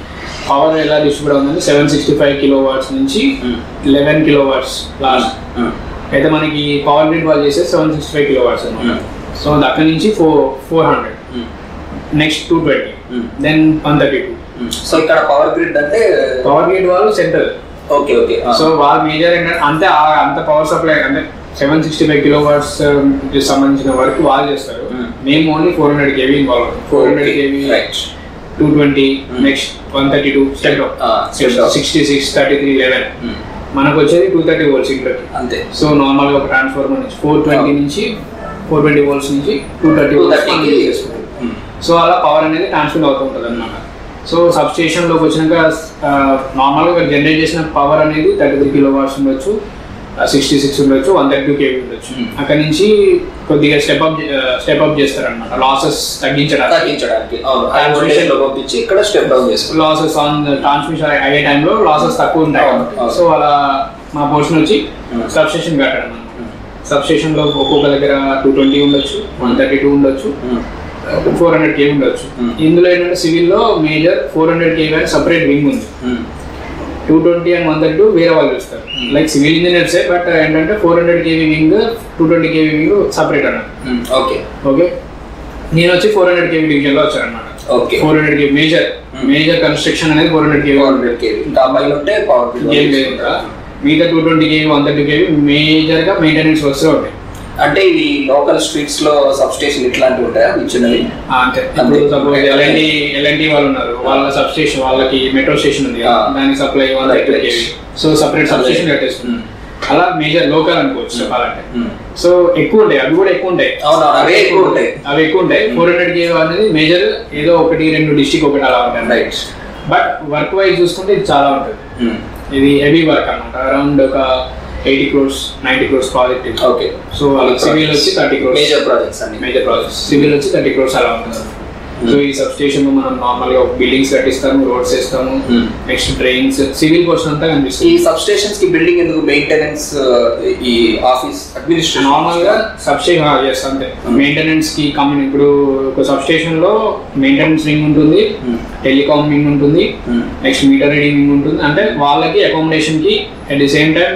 పవర్ ఎలా డిస్ట్రిబ్యూట్ అవుతుంది seven sixty five kilo watts నుంచి Hmm. Eleven kilo watts last Hmm. అయితే మనకి పవర్ గ్రిడ్ వాళ్ళు చేసే seven sixty five kilo watts అనమాట Hmm. సో అక్కడ నుంచి four four hundred Hmm. Next two twenty Hmm. Then one thirty two Hmm. So ఇక్కడ power grid అంటే power grid వాళ్ళు సెంటర్ ఓకే ఓకే సో వాళ్ళ major ఏంటంటే అంతే ఆ- అంత పవర్ సప్లై అంటే seven sixty five kilo watts సంబంధించిన వర్క్ వాళ్ళు చేస్తారు Hmm. మేము only four hundred KV involve అవుతాం four hundred KV right two twenty Hmm. Next one thirty two step Ah, step down. Sixty six thirty three eleven మనకు వచ్చేది two thirty volts ఇంట్లోకి అంతే so నార్మల్గా ఒక ట్రాన్స్ఫార్మర్ నుంచి four twenty Oh. నుంచి four twenty volts నుంచి two thirty two volts థర్టీకి సో అలా పవర్ అనేది ట్రాన్స్ఫర్ అవుతూ ఉంటుంది అనమాట సో సబ్ స్టేషన్లోకి వచ్చినాక నార్మల్గా జనరేట్ చేసిన పవర్ అనేది థర్టీ త్రీ కిలో వాట్స్ ఉండొచ్చు సిక్స్టీ సిక్స్ ఉండొచ్చు వన్ థర్టీ టూ కేవీ ఉండొచ్చు Hmm. అక్కడ నుంచి కొద్దిగా స్టెప్ అప్ స్టెప్ అప్ చేస్తారనమాట లాసెస్ తగ్గించడానికి తగ్గించడానికి అవును హై Transmission. వోల్టేజ్ లో పంపించి ఇక్కడ స్టెప్ డౌన్ చేసుకుంటాం లాసెస్ ఆన్ ట్రాన్స్మిషన్ అయ్యే టైంలో లాసెస్ తక్కువ ఉంటాయి అవును, అవును. సో అలా మా పోర్షన్ వచ్చి Hmm. సబ్ స్టేషన్ కట్టడం సబ్ స్టేషన్ లో ఒక్కొక్క దగ్గర టూ ట్వంటీ ఉండొచ్చు వన్ థర్టీ టూ ఉండొచ్చు ఫోర్ హండ్రెడ్ కేవీ ఉండొచ్చు Hmm. ఇందులో ఏంటంటే సివిల్ లో మేజర్ ఫోర్ హండ్రెడ్ కేవీ అని సపరేట్ వింగ్ ఉంది two twenty and one thirty two వేరే వాళ్ళు చూస్తారు Hmm. Like civil engineers but ఏంటంటే four hundred KV wing two twenty KV wing separate అన్నమాట ఓకే ఓకే నేను వచ్చి ఫోర్ హండ్రెడ్ కేవీ డివిజన్ లో వచ్చాను అనమాట okay four hundred KV major Hmm. Major construction అనేది four hundred KV four hundred KV ఇంకా అమ్మాయిలు ఉంటే పవర్ ఏం లేదు ఇంకా మిగతా two twenty KV one thirty KV major గా మెయింటెనెన్స్ వర్క్స్ ఉంటాయి అంటే ఇవి లోకల్ స్ట్రీట్స్ లో సబ్ స్టేషన్ ఇట్లాంటివి ఉంటాయా ఇచ్చినవి ఆ, అంతే అంతే. ఇప్పుడు సపోజ్ ఎల్ఎన్టీ ఎల్ఎన్టీ వాళ్ళు ఉన్నారు వాళ్ళ సబ్ స్టేషన్ వాళ్ళకి మెట్రో స్టేషన్ ఉంది కదా, ఆ. దానికి supply one Right, thirty right. KV so separate sub station కట్టేస్తుంది అలా మేజర్ లోకల్ అనుకోవచ్చు చెప్పాలంటే సో ఎక్కువ ఉంటాయి అవి కూడా ఎక్కువ ఉంటాయి అవును అవే ఎక్కువ ఉంటాయి అవి ఎక్కువ ఉంటాయి ఫోర్ హండ్రెడ్ కేవీ అనేది మేజర్ ఏదో ఒకటి రెండు డిస్టిక్ ఒకటి అలా ఉంటాయి రైట్ బట్ వర్క్ వైజ్ చూసుకుంటే ఇది చాలా ఉంటుంది ఇది హెవీ వర్క్ అన్నమాట అరౌండ్ ఒక eighty crores ninety crores project ఇది ఓకే సో వాళ్ళకి సివిల్ వచ్చి థర్టీ క్రోర్స్ మేజర్ ప్రాజెక్ట్స్ అన్ని మేజర్ ప్రాజెక్ట్స్ సివిల్ వచ్చి థర్టీ క్రోర్స్ అలా ఉంటుంది సో ఈ సబ్ స్టేషన్ లో మనం నార్మల్ గా బిల్డింగ్స్ కట్టిస్తాము రోడ్స్ వేస్తాము Hmm. Next drains civil portion అంతా ఈ కనిపిస్తుంది సబ్ స్టేషన్స్ కి బిల్డింగ్ ఎందుకు మెయింటెనెన్స్ ఈ ఆఫీస్ అడ్మినిస్ట్రేషన్ నార్మల్ గా సబ్ స్టేషన్ ఎస్ అంతే మెయింటెనెన్స్ కి కంపెనీ ఇప్పుడు ఒక సబ్ స్టేషన్ లో మెయింటెనెన్స్ వింగ్ ఉంటుంది Hmm. టెలికామ్ వింగ్ ఉంటుంది Hmm. Next meter reading wing ఉంటుంది అంటే వాళ్ళకి అకామిడేషన్ కి at the same time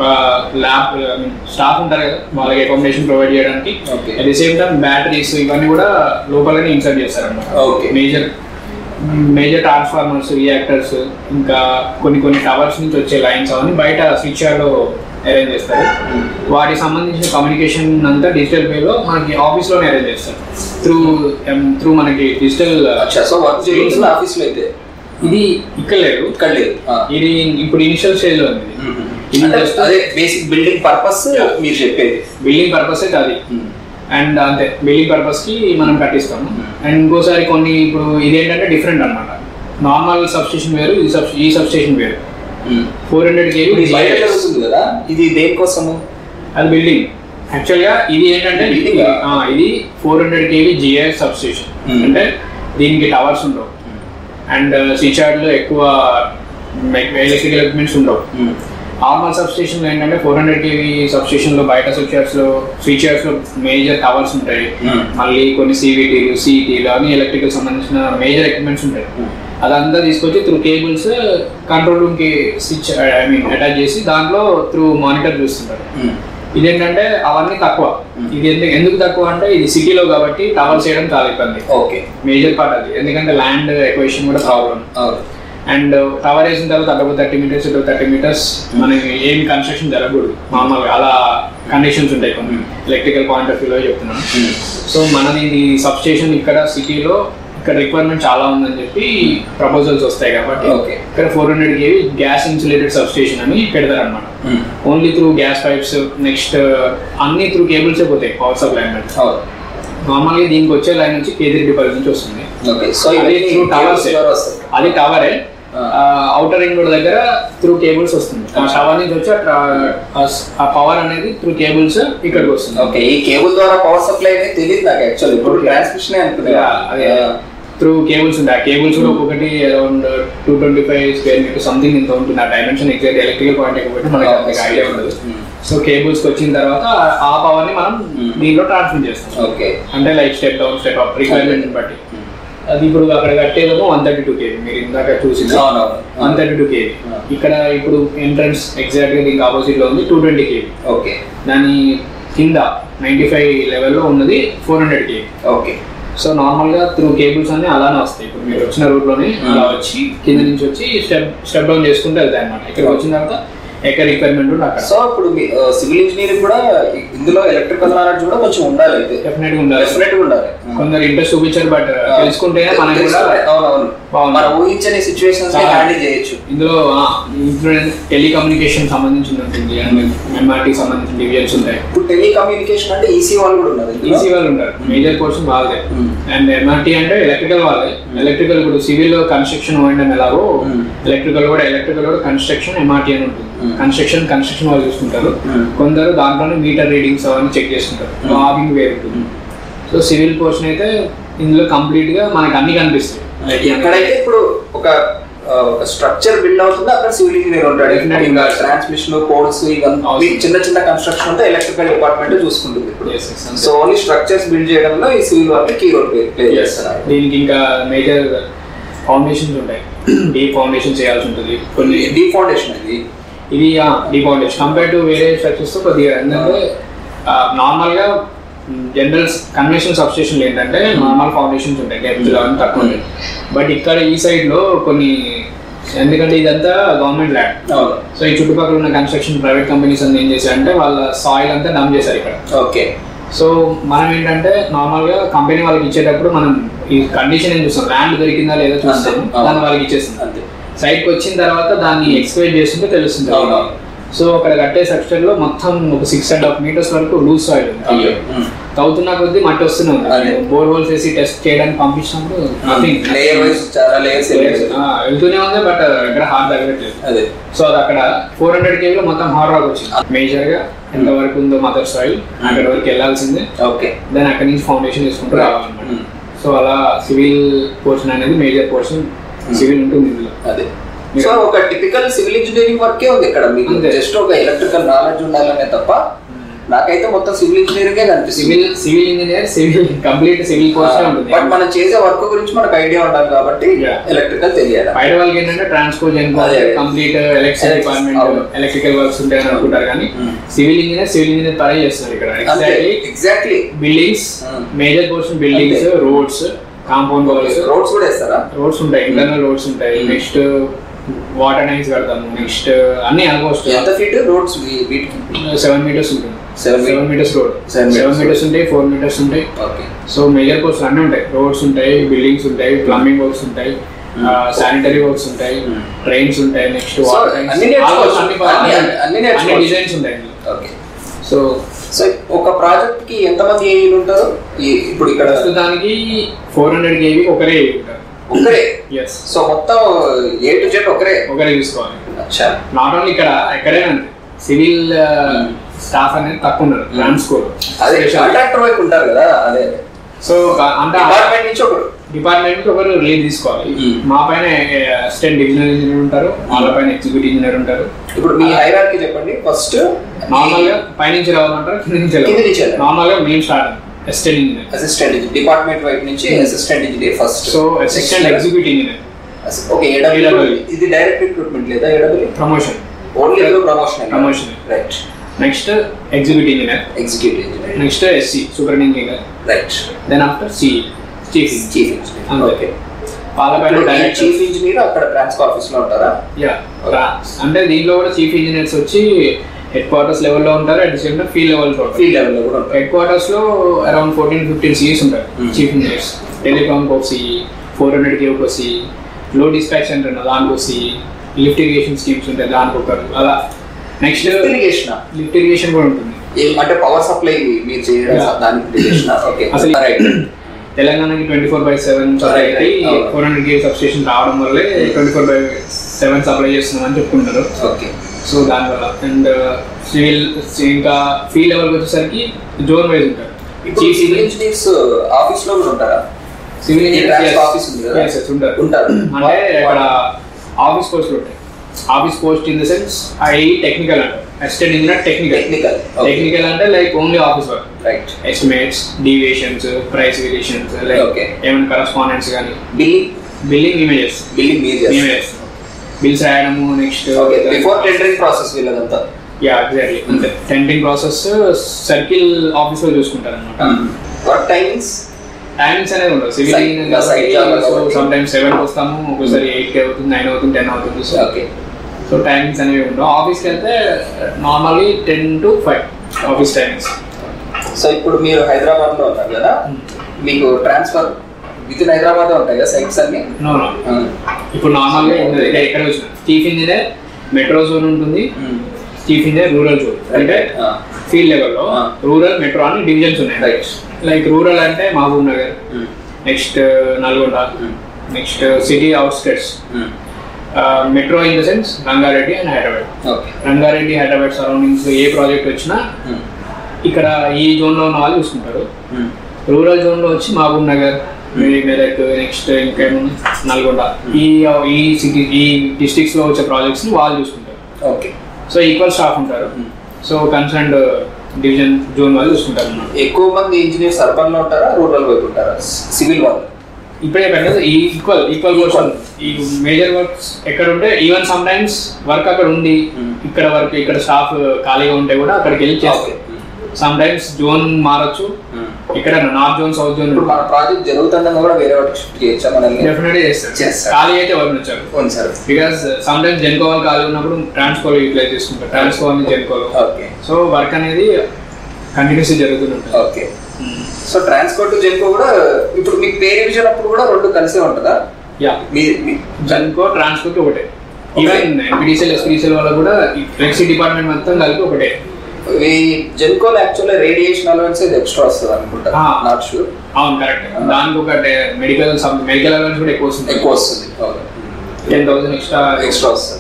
lab staff ఉంటారు కదా వాళ్ళకి అకామిడేషన్ ప్రొవైడ్ చేయడానికి Okay. At the same time batteries ఇవన్నీ కూడా లోపలనే ఇన్సర్ట్ చేస్తారన్నమాట Okay. Major major transformers reactors ఇంకా కొన్ని కొన్ని టవర్స్ నుంచి వచ్చే లైన్స్ అవన్నీ బయట స్విచ్ యార్డ్లో అరేంజ్ చేస్తారు వాటికి సంబంధించిన కమ్యూనికేషన్ అంతా డిజిటల్ వేలో మనకి ఆఫీస్లోనే అరేంజ్ చేస్తారు త్రూ త్రూ మనకి డిజిటల్ అచ్చా సో వర్క్ జరుగుతుంది ఆఫీస్ లో అయితే ఇది ఇక్కడ లేదు ఇక్కడ లేదు ఆ. ఇది ఇప్పుడు ఇనిషియల్ స్టేజ్ లో ఉంది ఇది అంటే just అదే బేసిక్ బిల్డింగ్ పర్పస్ Yeah. మీరు చెప్పేది బిల్డింగ్ పర్పస్ అయితే అది అండ్ అంతే బిల్డింగ్ పర్పస్ కి మనం కట్టిస్తాము అండ్ ఇంకోసారి కొన్ని ఇప్పుడు ఇదేంటంటే డిఫరెంట్ అన్నమాట నార్మల్ సబ్ స్టేషన్ వేరు ఇది సబ్ ఈ సబ్ స్టేషన్ వేరు ఫోర్ హండ్రెడ్ ఇప్పుడు ఇది బయట కేవీ జరుగుతుంది కదా ఇది దేనికోసము అది బిల్డింగ్ యాక్చువల్ గా ఇది ఏంటంటే Building ఆ? ఆ, ఇది four hundred KV GIS substation Hmm. అంటే దీనికి టవర్స్ ఉండవు అండ్ స్విచ్ లో ఎక్కువ ఎలక్ట్రికల్ ఎక్విప్మెంట్స్ ఉండవు నార్మల్ సబ్ స్టేషన్ లో ఏంటంటే four hundred KV sub station లో బయట స్విచ్ లో స్విచ్ లో మేజర్ టవర్స్ ఉంటాయి Hmm. మళ్ళీ కొన్ని సివిటీలు సిఈటీలు అన్ని ఎలక్ట్రికల్ సంబంధించిన మేజర్ ఎక్విప్మెంట్స్ ఉంటాయి Hmm. అదంతా తీసుకొచ్చి త్రూ కేబుల్స్ కంట్రోల్ రూమ్ కి స్విచ్ ఐ మీన్ అటాచ్ చేసి దాంట్లో త్రూ మానిటర్ చూస్తుంటారు ఇదేంటంటే అవన్నీ తక్కువ ఇది ఎందుకు ఎందుకు తక్కువ అంటే ఇది సిటీలో కాబట్టి టవర్ చేయడం చాలా ఇబ్బంది ఓకే మేజర్ పార్ట్ అది ఎందుకంటే ల్యాండ్ ఎక్వేషన్ కూడా ప్రాబ్లం అండ్ టవర్ వేసిన తర్వాత అటు థర్టీ మీటర్స్ ఇటు థర్టీ మీటర్స్ మనకి ఏం కన్స్ట్రక్షన్ జరగకూడదు నార్మల్గా అలా కండిషన్స్ ఉంటాయి కొన్ని ఎలక్ట్రికల్ పాయింట్ ఆఫ్ వ్యూలో చెప్తున్నాను సో మనది ఇది సబ్ స్టేషన్ ఇక్కడ సిటీలో ఇక్కడ రిక్వైర్మెంట్ చాలా ఉందని చెప్పి ప్రపోజల్స్ వస్తాయి కాబట్టి Okay. ఇక్కడ four hundred KV gas insulated substation అని పెడతారు అనమాట only through gas pipes next అన్ని త్రూ కేబుల్స్ పోతాయి పవర్ సప్లై అనేది నార్మల్గా దీనికి వచ్చే లైన్ నుంచి కేదిరి డిపాజిట్ నుంచి వస్తుంది ఓకే సో అది ఇవన్నీ through towers ఏ. వస్తాయి అది టవరే Ah. అవుటర్ రింగ్ రోడ్ దగ్గర త్రూ కేబుల్స్ వస్తుంది ఆ టవర్ నుంచి వచ్చి ఆ tra- ఆ స్- ఆ పవర్ అనేది త్రూ కేబుల్స్ ఇక్కడికి వస్తుంది ఓకే ఈ కేబుల్ ద్వారా పవర్ సప్లై అనేది తెలియదు నాకు యాక్చువల్లీ ఇప్పుడు Okay. ట్రాన్స్మిషన్ అనుకున్నా Yeah, అదే త్రూ కేబుల్స్ ఉంటాయి ఆ కేబుల్స్ కూడా ఒక్కొక్కటి around two twenty five square meter something ఇంత ఉంటుంది ఆ డైమెన్షన్ ఎగ్జాక్ట్ ఎలక్ట్రికల్ పాయింట్ కాబట్టి మనకి Okay. అంతగా ఐడియా ఉండదు Hmm. సో కేబుల్స్ వచ్చిన తర్వాత ఆ పవర్ ని మనం Hmm. దీంట్లో ట్రాన్స్మిట్ చేస్తాం ఓకే అంటే like step down step up requirement బట్టి అది ఇప్పుడు అక్కడ కట్టేదేమో వన్ థర్టీ టూ కేవీ మీరు ఇందాక చూసింది అవునవును one thirty two KV Ah. ఇక్కడ ఇప్పుడు ఎంట్రన్స్ ఎగ్జాక్ట్ గా దీనికి ఆపోజిట్ లో ఉంది టూ ట్వంటీ కేవీ ఓకే దాని కింద నైన్టీ ఫైవ్ లెవెల్లో ఉన్నది four hundred KV okay so normal గా త్రూ కేబుల్స్ అన్ని అలానే వస్తాయి ఇప్పుడు మీరు వచ్చిన రూట్ లోనే అలా వచ్చి కింద నుంచి వచ్చి స్టెప్ స్టెప్ డౌన్ చేసుకుంటూ వెళ్తాయి అనమాట ఇక్కడికి వచ్చిన తర్వాత ఎక్కడ రిక్వైర్మెంట్ ఉంటే అక్కడ సో ఇప్పుడు సివిల్ ఇంజనీరింగ్ కూడా ఇ- ఇందులో ఎలక్ట్రికల్ నాలెడ్జ్ కూడా కొంచెం ఉండాలి అయితే డెఫినెట్ గా ఉండాలి డెఫినెట్ ఉండాలి కొందరు ఇంట్రెస్ట్ చూపించారు బట్ తెలుసుకుంటేనే మనకి కూడా అవునవును బాగుంది. మనం ఊహించని సిచ్యువేషన్స్ చాలా. హ్యాండిల్ చేయొచ్చు ఇందులో టెలికమ్యూనికేషన్ సంబంధించి ఉంటుంది అండ్ ఎంఆర్టీ సంబంధించిన డివిజన్స్ ఉంటాయి ఇప్పుడు టెలికమ్యూనికేషన్ అంటే ఈసీ వాళ్ళు కూడా ఉన్నారు ఇందులో. ఈసీ వాళ్ళు ఉంటారు మేజర్ పోర్షన్ వాళ్ళదే Hmm. అండ్ ఎంఆర్టీ అంటే ఎలక్ట్రికల్ వాళ్ళే ఎలక్ట్రికల్ ఇప్పుడు సివిల్ కన్స్ట్రక్షన్ ఓఎండ్ ఎలాగో Hmm. ఎలక్ట్రికల్ కూడా ఎలక్ట్రికల్ కూడా కన్స్ట్రక్షన్ ఎంఆర్టీ అని ఉంటుంది Hmm. కన్స్ట్రక్షన్ కన్స్ట్రక్షన్ వాళ్ళు చూసుకుంటారు Hmm. కొందరు దాంట్లోనే మీటర్ రీడింగ్స్ అవన్నీ చెక్ చేస్తుంటారు Hmm. లాగింగ్ వేరు ఉంటుంది సో సివిల్ పోర్షన్ అయితే ఇందులో కంప్లీట్ గా మనకి అన్ని కనిపిస్తాయి Like ఎక్కడైతే ఇప్పుడు ఒక ఆ, ఒక స్ట్రక్చర్ బిల్డ్ అవుతుందో అక్కడ సివిల్ ఇంజనీర్ ఉంటాడు Definitely. ఇంకా ట్రాన్స్మిషన్ పోల్స్ ఇవన్నీ అవసరం. చిన్న చిన్న కన్స్ట్రక్షన్ ఉంటే ఎలక్ట్రికల్ డిపార్ట్మెంట్ చూసుకుంటుంది ఇప్పుడు Yes, yes, అంతే. సో ఓన్లీ స్ట్రక్చర్స్ బిల్డ్ చేయడంలో ఈ సివిల్ వాళ్ళకి కీ రోల్ ప్లే చేస్తున్నారు దీనికి ఇంకా మేజర్ ఫౌండేషన్స్ ఉంటాయి డీ ఫౌండేషన్ చేయాల్సి ఉంటుంది కొన్ని డీ ఫౌండేషన్ ఇది ఇది డీ ఫౌండేషన్ కంపేర్ టు వేరే స్ట్రక్చర్స్ తో కొద్దిగా ఏంటంటే నార్మల్ గా జనరల్ కన్వెన్షనల్ సబ్స్టేషన్ ఏంటంటే నార్మల్ ఫౌండేషన్స్ ఉంటాయి డెప్త్ అవన్నీ తక్కువ ఉంటాయి బట్ ఇక్కడ ఈ సైడ్ లో కొన్ని ఎందుకంటే ఇదంతా గవర్నమెంట్ ల్యాండ్ అవును సో ఈ చుట్టుపక్కల ఉన్న కన్స్ట్రక్షన్ ప్రైవేట్ కంపెనీస్ అన్ని ఏం చేశారంటే వాళ్ళ సాయిల్ అంతా డమ్ చేశారు ఇక్కడ ఓకే సో మనం ఏంటంటే నార్మల్ గా కంపెనీ వాళ్ళకి ఇచ్చేటప్పుడు మనం ఈ కండిషన్ ఏం చూస్తాం ల్యాండ్ దొరికిందా లేదా చూస్తాం అంతే. దాన్ని వాళ్ళకి ఇచ్చేస్తాం అంతే సైట్ కి వచ్చిన తర్వాత దాన్ని ఎక్స్ప్లెయిన్ చేస్తుంటే తెలుస్తుంది అవునవును. సో అక్కడ కట్టే సెక్షన్ లో మొత్తం ఒక సిక్స్ అండ్ హాఫ్ మీటర్స్ వరకు లూజ్ సాయిల్ ఉంది అయ్యో ఉమ్. తవ్వుతున్న కొద్దీ మట్టి వస్తూనే అదే. ఉంది బోర్ హోల్స్ వేసి టెస్ట్ చేయడానికి పంపించినప్పుడు nothing. లేయర్ వైజ్ చాలా లేయర్స్ ఆ, వెళ్తూనే ఉంది బట్ ఇక్కడ హార్ట్ తగ్గట్లేదు అదే సో అది అక్కడ ఫోర్ హండ్రెడ్ కేవీలో మొత్తం హార్డ్ రాక్ వచ్చింది మేజర్ గా ఎంత వరకు ఉందో మదర్ సాయిల్ అక్కడ వరకు వెళ్ళాల్సిందే ఓకే దాని అక్కడి నుంచి ఫౌండేషన్ తీసుకుంటూ రావాలన్నమాట సో అలా సివిల్ పోర్షన్ అనేది మేజర్ పోర్షన్ సివిల్ ఉంటుంది ఇందులో అదే సో ఒక టిపికల్ సివిల్ ఇంజనీరింగ్ వర్కే ఉంది ఇక్కడ మీకు అంతే. జస్ట్ ఒక ఎలక్ట్రికల్ నాలెడ్జ్ ఉండాలనే తప్ప నాకైతే మొత్తం సివిల్ ఇంజనీరింగ్ కనిపిస్తుంది civil civil engineer civil complete civil portion ఉంటుంది బట్ మనం చేసే వర్క్ గురించి మనకు ఐడియా ఉండాలి కాబట్టి Yeah. ఎలక్ట్రికల్ తెలియాలి బయట వాళ్ళకి ఏంటంటే ట్రాన్స్పోర్ట్ అదే. కంప్లీట్ ఎలక్ట్రికల్ అవును. డిపార్ట్మెంట్ ఎలక్ట్రికల్ వర్క్స్ ఉంటాయని అనుకుంటారు కానీ Hmm. Civil engineer civil engineer పరే చేస్తున్నారు ఇక్కడ అంతే exactly exactly buildings Hmm. Major portion buildings అంతే. రోడ్స్ కాంపౌండ్ వాల్స్ రోడ్స్ కూడా వేస్తారా రోడ్స్ ఉంటాయి ఇంటర్నల్ రోడ్స్ ఉంటాయి నెక్స్ట్ వాటర్ ట్యాంక్స్ కడతాము నెక్స్ట్ అన్ని ఆల్మోస్ట్ ఎంత ఫీట్ రోడ్స్ వీటికి సెవెన్ మీటర్స్ ఉంటుంది Seven meter- seven meters road Seven meters seven meters ఉంటాయి ఫోర్ మీటర్స్ ఉంటాయి ఓకే సో మేజర్ పోర్ట్స్ అన్నీ ఉంటాయి రోడ్స్ ఉంటాయి బిల్డింగ్స్ ఉంటాయి ప్లంబింగ్ వర్క్స్ ఉంటాయి శానిటరీ వర్క్స్ ఉంటాయి Hmm. ట్రైన్స్ ఉంటాయి నెక్స్ట్ So, వాటర్ అన్ని నేర్చుకోవచ్చు. అన్ని- అన్ని- అన్ని నేర్చుకోవచ్చు. డిజైన్స్ ఉంటాయి ఓకే సో సో ఒక ప్రాజెక్ట్ కి ఎంతమంది ఏఈలు ఉంటారు ఈ- ఇప్పుడు ఇక్కడ ప్రస్తుతానికి ఫోర్ హండ్రెడ్ కేవీ ఒకరే ఉంటారు ఒకరే ఎస్ సో మొత్తం ఏ టు జెడ్ ఒకరే ఒకరే చూసుకోవాలి అచ్చా నాట్ ఓన్లీ ఇక్కడ ఎక్కడైనా సివిల్ స్టాఫ్ అనేది తక్కువ ఉన్నారు ట్రాన్స్కోర్ అదే కాంట్రాక్టర్ వైపు ఉంటారు కదా అదే సో అంటే డిపార్ట్మెంట్ నుంచి ఒకరు డిపార్ట్మెంట్ ఒకరు రిలీజ్ తీసుకోవాలి Hmm. మా పైన అసిస్టెంట్ డివిజనల్ ఇంజనీర్ ఉంటారు వాళ్ళ పైన ఎగ్జిక్యూటివ్ ఇంజనీర్ ఉంటారు ఇప్పుడు మీ హైరార్కి చెప్పండి ఫస్ట్ నార్మల్ గా పైనుంచి రావాలంటారు కింద నుంచి కింద నుంచి వెళ్ళాలి వెళ్ళాలి. నార్మల్ గా main start assistant engineer assistant department వైపు నుంచి assistant engineer first so assistant executive engineer okay AW AW. ఇది డైరెక్ట్ రిక్రూట్మెంట్ లేదా AW promotion only promotion Promotion. Right next executive engineer executive engineer next SE super engineer right then after CE chief chief engineer అంతే. Okay వాళ్ళ పైన direct chief engineer అక్కడ Transco office లో ఉంటారా yeah అంటే దీంట్లో కూడా చీఫ్ ఇంజనీర్స్ వచ్చి హెడ్ క్వార్టర్స్ లెవెల్లో ఉంటారు at the same time field level ఉంటారు ఫీల్డ్ లెవెల్ లో కూడా ఉంటారు హెడ్ క్వార్టర్స్ లో అరౌండ్ ఫోర్టీన్ ఫిఫ్టీన్ సిఈస్ ఉంటారు Hmm. చీఫ్ ఇంజనీర్స్ టెలికామ్ ఒక సిఈ ఫోర్ హండ్రెడ్ కి ఒక సిఈ లో డిస్పాచ్ సెంటర్ ఉన్న దానికి ఒక సిఈ లిఫ్ట్ ఇరిగేషన్ స్కీమ్స్ ఉంటాయి దానికి ఒకరు అలా నెక్స్ట్ ఇరిగేషన్ లిఫ్ట్ ఇరిగేషన్ కూడా ఉంటుంది అంటే పవర్ సప్లై మీరు చేయడం Yeah. దానికి ఇరిగేషన్ ఓకే అసలు రైట్ తెలంగాణకి twenty four by seven Right, right. అవును. ఫోర్ హండ్రెడ్ కే సబ్స్టేషన్ రావడం వల్లే twenty four by seven supply చేస్తున్నామని చెప్పుకుంటారు ఓకే సో దానివల్ల అండ్ సివిల్ ఇంకా ఫీల్డ్ లెవెల్కి వచ్చేసరికి జోన్ వైజ్ ఉంటారు ఇప్పుడు సివిల్ ఇంజనీర్స్ ఆఫీస్ లో కూడా ఉంటారా సివిల్ ఈ ట్రాన్స్కో ఆఫీస్ ఉంది కదా? ఉంటారు ఉంటారు అంటే అక్కడ ఆఫీస్ పోస్టులు ఉంటాయి office post in the sense I technical అంటారు assistant engineer technical technical technical అంటే like only office work right estimates deviations price variations like Okay. ఏమైనా కరస్పాండెన్స్ కానీ బిల్లింగ్ బిల్లింగ్ ఇమేజెస్ బిల్లింగ్ మీరు మేమే చేస్తాం బిల్స్ రాయడము next okay before tendering process వీళ్ళదంతా yeah exactly అంతే టెండింగ్ ప్రాసెస్ సర్కిల్ ఆఫీస్ లో చూసుకుంటారు అనమాట వర్క్ టైమింగ్స్ టైమింగ్స్ అనేది ఉండదు Site- సివిల్ site job కాబట్టి. సమ్ టైమ్స్ సెవెన్ వస్తాము ఒకసారి ఎయిట్ కి అవుతుంది నైన్ అవుతుంది టెన్ అవుతుంది సో ఓకే సో టైమింగ్స్ అనేవి ఉండవు ఆఫీస్కి వెళ్తే normally ten to five office timings so ఇప్పుడు మీరు హైదరాబాద్ లో ఉన్నారు కదా మీకు ట్రాన్స్ఫర్ విత్ ఇన్ హైదరాబాద్ ఉంటాయి కదా సైట్స్ అన్ని నో నో ఇప్పుడు నార్మల్గా ఎక్కడ వచ్చిన చీఫ్ ఇంజనీర్ మెట్రో జోన్ ఉంటుంది చీఫ్ ఇంజనీర్ రూరల్ జోన్ అంటే ఫీల్డ్ లెవెల్లో Ah. రూరల్ మెట్రో అని డివిజన్స్ ఉన్నాయి రైట్ లైక్ రూరల్ అంటే Mahabubnagar next Nalgonda next city outskirts metro in the sense Rangareddy and Hyderabad okay Rangareddy Hyderabad surroundings ఏ ప్రాజెక్ట్ వచ్చినా ఇక్కడ ఈ జోన్లో ఉన్న వాళ్ళు చూసుకుంటారు రూరల్ జోన్లో వచ్చి మహబూబ్ నగర్ మెదక్ నెక్స్ట్ ఇంకేముంది నల్గొండ ఈ ఈ సిటీ ఈ డిస్ట్రిక్ట్స్ లో వచ్చే ప్రాజెక్ట్స్ ని వాళ్ళు చూసుకుంటారు ఓకే సో ఈక్వల్ స్టాఫ్ ఉంటారు సో కన్సర్న్డ్ డివిజన్ జోన్ వాళ్ళు చూసుకుంటారు అన్నమాట ఎక్కువ మంది ఇంజనీర్స్ అర్బన్ లో ఉంటారా రూరల్ వైపు ఉంటారా సివిల్ వాళ్ళు ఇప్పుడే పెట్టలేదు ఈ ఈక్వల్ ఈక్వల్ పోర్షన్ ఈ మేజర్ వర్క్స్ ఎక్కడ ఉంటే ఈవెన్ సమ్ టైమ్స్ వర్క్ అక్కడ ఉంది Hmm. ఇక్కడ వర్క్ ఇక్కడ స్టాఫ్ ఖాళీగా ఉంటే కూడా అక్కడికి వెళ్ళి ఓకే చేస్తారు సమ్ టైమ్స్ జోన్ మారచ్చు ఇక్కడ నార్త్ జోన్ సౌత్ జోన్ ఇప్పుడు మన ప్రాజెక్ట్ జరుగుతుందని కూడా వేరే వాటికి షిఫ్ట్ చేయొచ్చా మనల్ని డెఫినెట్గా చేస్తారు చేస్తారు. ఖాళీ అయితే వర్క్ వచ్చారు అవును sir because sometimes Genco వాళ్ళు ఖాళీ ఉన్నప్పుడు ట్రాన్స్కోలో యూటిలైజ్ చేసుకుంటారు ట్రాన్స్కో అని జెన్కోలో ఓకే సో వర్క్ అనేది కంటిన్యూస్లీ జరుగుతుంటుంది ఓకే సో ట్రాన్స్పోర్ట్ జెన్కో కూడా ఇప్పుడు మీకు పే రివిజన్ అప్పుడు కూడా రెండు కలిసే ఉంటుందా యా మీ మీ- జెన్కో ట్రాన్స్కోకి ఒకటే ఈవెన్ ఎన్పిడిసిఎల్ ఎస్పీడిసిఎల్ వల్ల కూడా ఫ్లెక్సీ డిపార్ట్మెంట్ మొత్తం కలిపి ఒకటే ఈ జెన్కోల్ యాక్చువల్లీ రేడియేషన్ అలవెన్స్ ఇది ఎక్స్ట్రా వస్తుంది అనుకుంటా Ah. నాట్ షూర్ అవును కరెక్ట్ దానికి ఒక మెడికల్ మెడికల్ అలవెన్స్ కూడా ఎక్కువ వస్తుంది ఎక్కువ వస్తుంది టెన్ థౌసండ్ ఎక్స్ట్రా ఎక్స్ట్రా వస్తుంది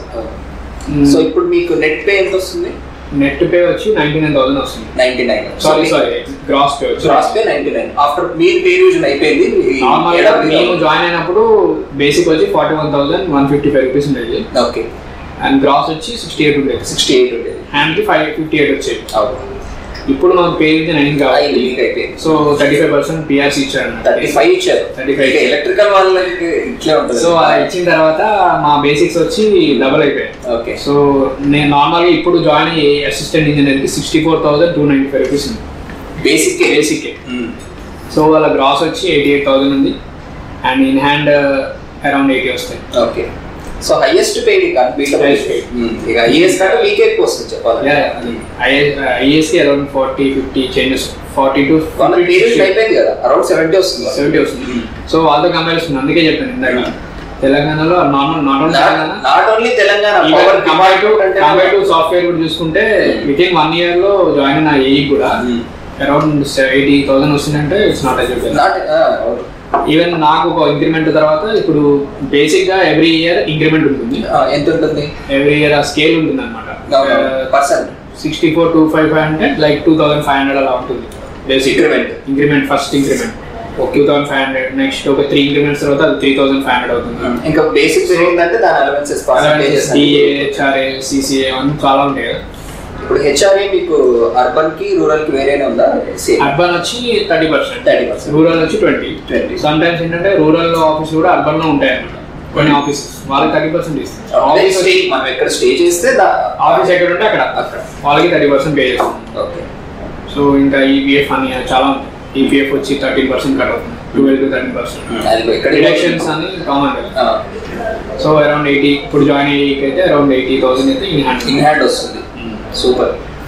సో ఇప్పుడు మీకు నెట్ పే ఎంత వస్తుంది నెట్ పే వచ్చి నైన్టీ నైన్ థౌసండ్ వస్తుంది ninety nine sorry sorry gross pay వచ్చి gross pay ninety nine after మీరు పే యూజన్ అయిపోయింది నార్మల్ గా మేము జాయిన్ అయినప్పుడు బేసిక్ వచ్చి forty one thousand one fifty five rupees ఉండేది ఓకే అండ్ గ్రాస్ వచ్చి సిక్స్టీ ఎయిట్ ఉండేది సిక్స్టీ ఎయిట్ ఉండేది హ్యాండ్ కి ఫైవ్ ఫిఫ్టీ ఎయిట్ వచ్చేది అవును ఇప్పుడు మాకు పే అయితే నైన్ అయింది కావాలి లీక్ అయిపోయింది so thirty five percent PRC ఇచ్చారు థర్టీ ఫైవ్ ఇచ్చారు 35 ఎలక్ట్రికల్ వాళ్ళకి ఇట్లే ఉంటుంది సో అలా ఇచ్చిన తర్వాత మా బేసిక్స్ వచ్చి డబల్ అయిపోయాయి ఓకే సో నేను నార్మల్గా ఇప్పుడు జాయిన్ అయ్యి అసిస్టెంట్ ఇంజనీర్కి sixty four thousand two ninety five rupees ఉంది బేసిక్ బేసిక్ సో వాళ్ళ గ్రాస్ వచ్చి ఎయిటీ ఎయిట్ థౌసండ్ ఉంది and in hand around eighty వస్తాయి okay so highest paid Highest paid. ఇక ఐఎస్ కంటే మీకే ఎక్కువ వస్తుంది చెప్పాలి ఐఏఎస్కి around forty fifty changes forty to మన పీరియడ్ అయిపోయింది కదా అరౌండ్ సెవెంటీ వస్తుంది సెవెంటీ వస్తుంది సో వాళ్ళతో కంపేర్ వస్తుంది అందుకే చెప్పాను ఇందాక తెలంగాణలో normal not only Telangana not only Telangana even power compare to అంటే కంపేర్ టు సాఫ్ట్వేర్ కూడా చూసుకుంటే విత్ ఇన్ వన్ ఇయర్ లో జాయిన్ అయిన ఏఈ కూడా అరౌండ్ ఎయిటీ థౌసండ్ వస్తుందంటే ఇట్స్ నాట్ అజెడ్ నాట్ ఈవెన్ నాకు ఒక ఇంక్రిమెంట్ తర్వాత ఇప్పుడు బేసిక్ గా ఎవ్రీ ఇయర్ ఇంక్రిమెంట్ ఉంటుంది ఎంత ఉంటుంది ఎవ్రీ ఇయర్ ఆ స్కేల్ ఉంటుంది అనమాట percent sixty four two five five అంటే like two thousand five hundred అలా ఉంటుంది basic Increment. Increment first increment two thousand five hundred next ఒక త్రీ ఇంక్రిమెంట్స్ తర్వాత అది త్రీ థౌసండ్ ఫైవ్ హండ్రెడ్ అవుతుంది ఇంకా బేసిక్ పెరిగిందంటే దాని allowances percentages DA HRA CCA అవన్నీ చాలా ఉంటాయి కదా ఇప్పుడు హెచ్ఆర్ఏ మీకు అర్బన్ కి రూరల్ కి వేరేనే ఉందా సేమ్ అర్బన్ వచ్చి thirty percent thirty percent rural వచ్చి ట్వంటీ 20. సమ్ టైమ్స్ ఏంటంటే రూరల్ ఆఫీస్ కూడా అర్బన్ లో ఉంటాయి అన్నమాట కొన్ని ఆఫీసెస్ వాళ్ళకి థర్టీ పర్సెంట్ ఇస్తారు ఆఫీస్ స్టే మనం ఎక్కడ స్టే చేస్తే ఆఫీస్ ఎక్కడ ఉంటే అక్కడ అక్కడ వాళ్ళకి థర్టీ పర్సెంట్ పే చేస్తాం ఓకే సో ఇంకా ఈపీఎఫ్ అని చాలా ఉంటాయి ఈపీఎఫ్ వచ్చి థర్టీన్ పర్సెంట్ కట్ అవుతుంది ట్వెల్వ్ టు థర్టీన్ పర్సెంట్ అది ఎక్కడ డిడక్షన్స్ అని కామన్ కదా సో అరౌండ్ ఎయిటీ ఇప్పుడు జాయిన్ అయ్యేకి అయితే అరౌండ్ ఎయిటీ థౌసండ్ అయితే ఇన్ హ్యాండ్ ఇన్ హ్యాండ్ వస్తుంది సూపర్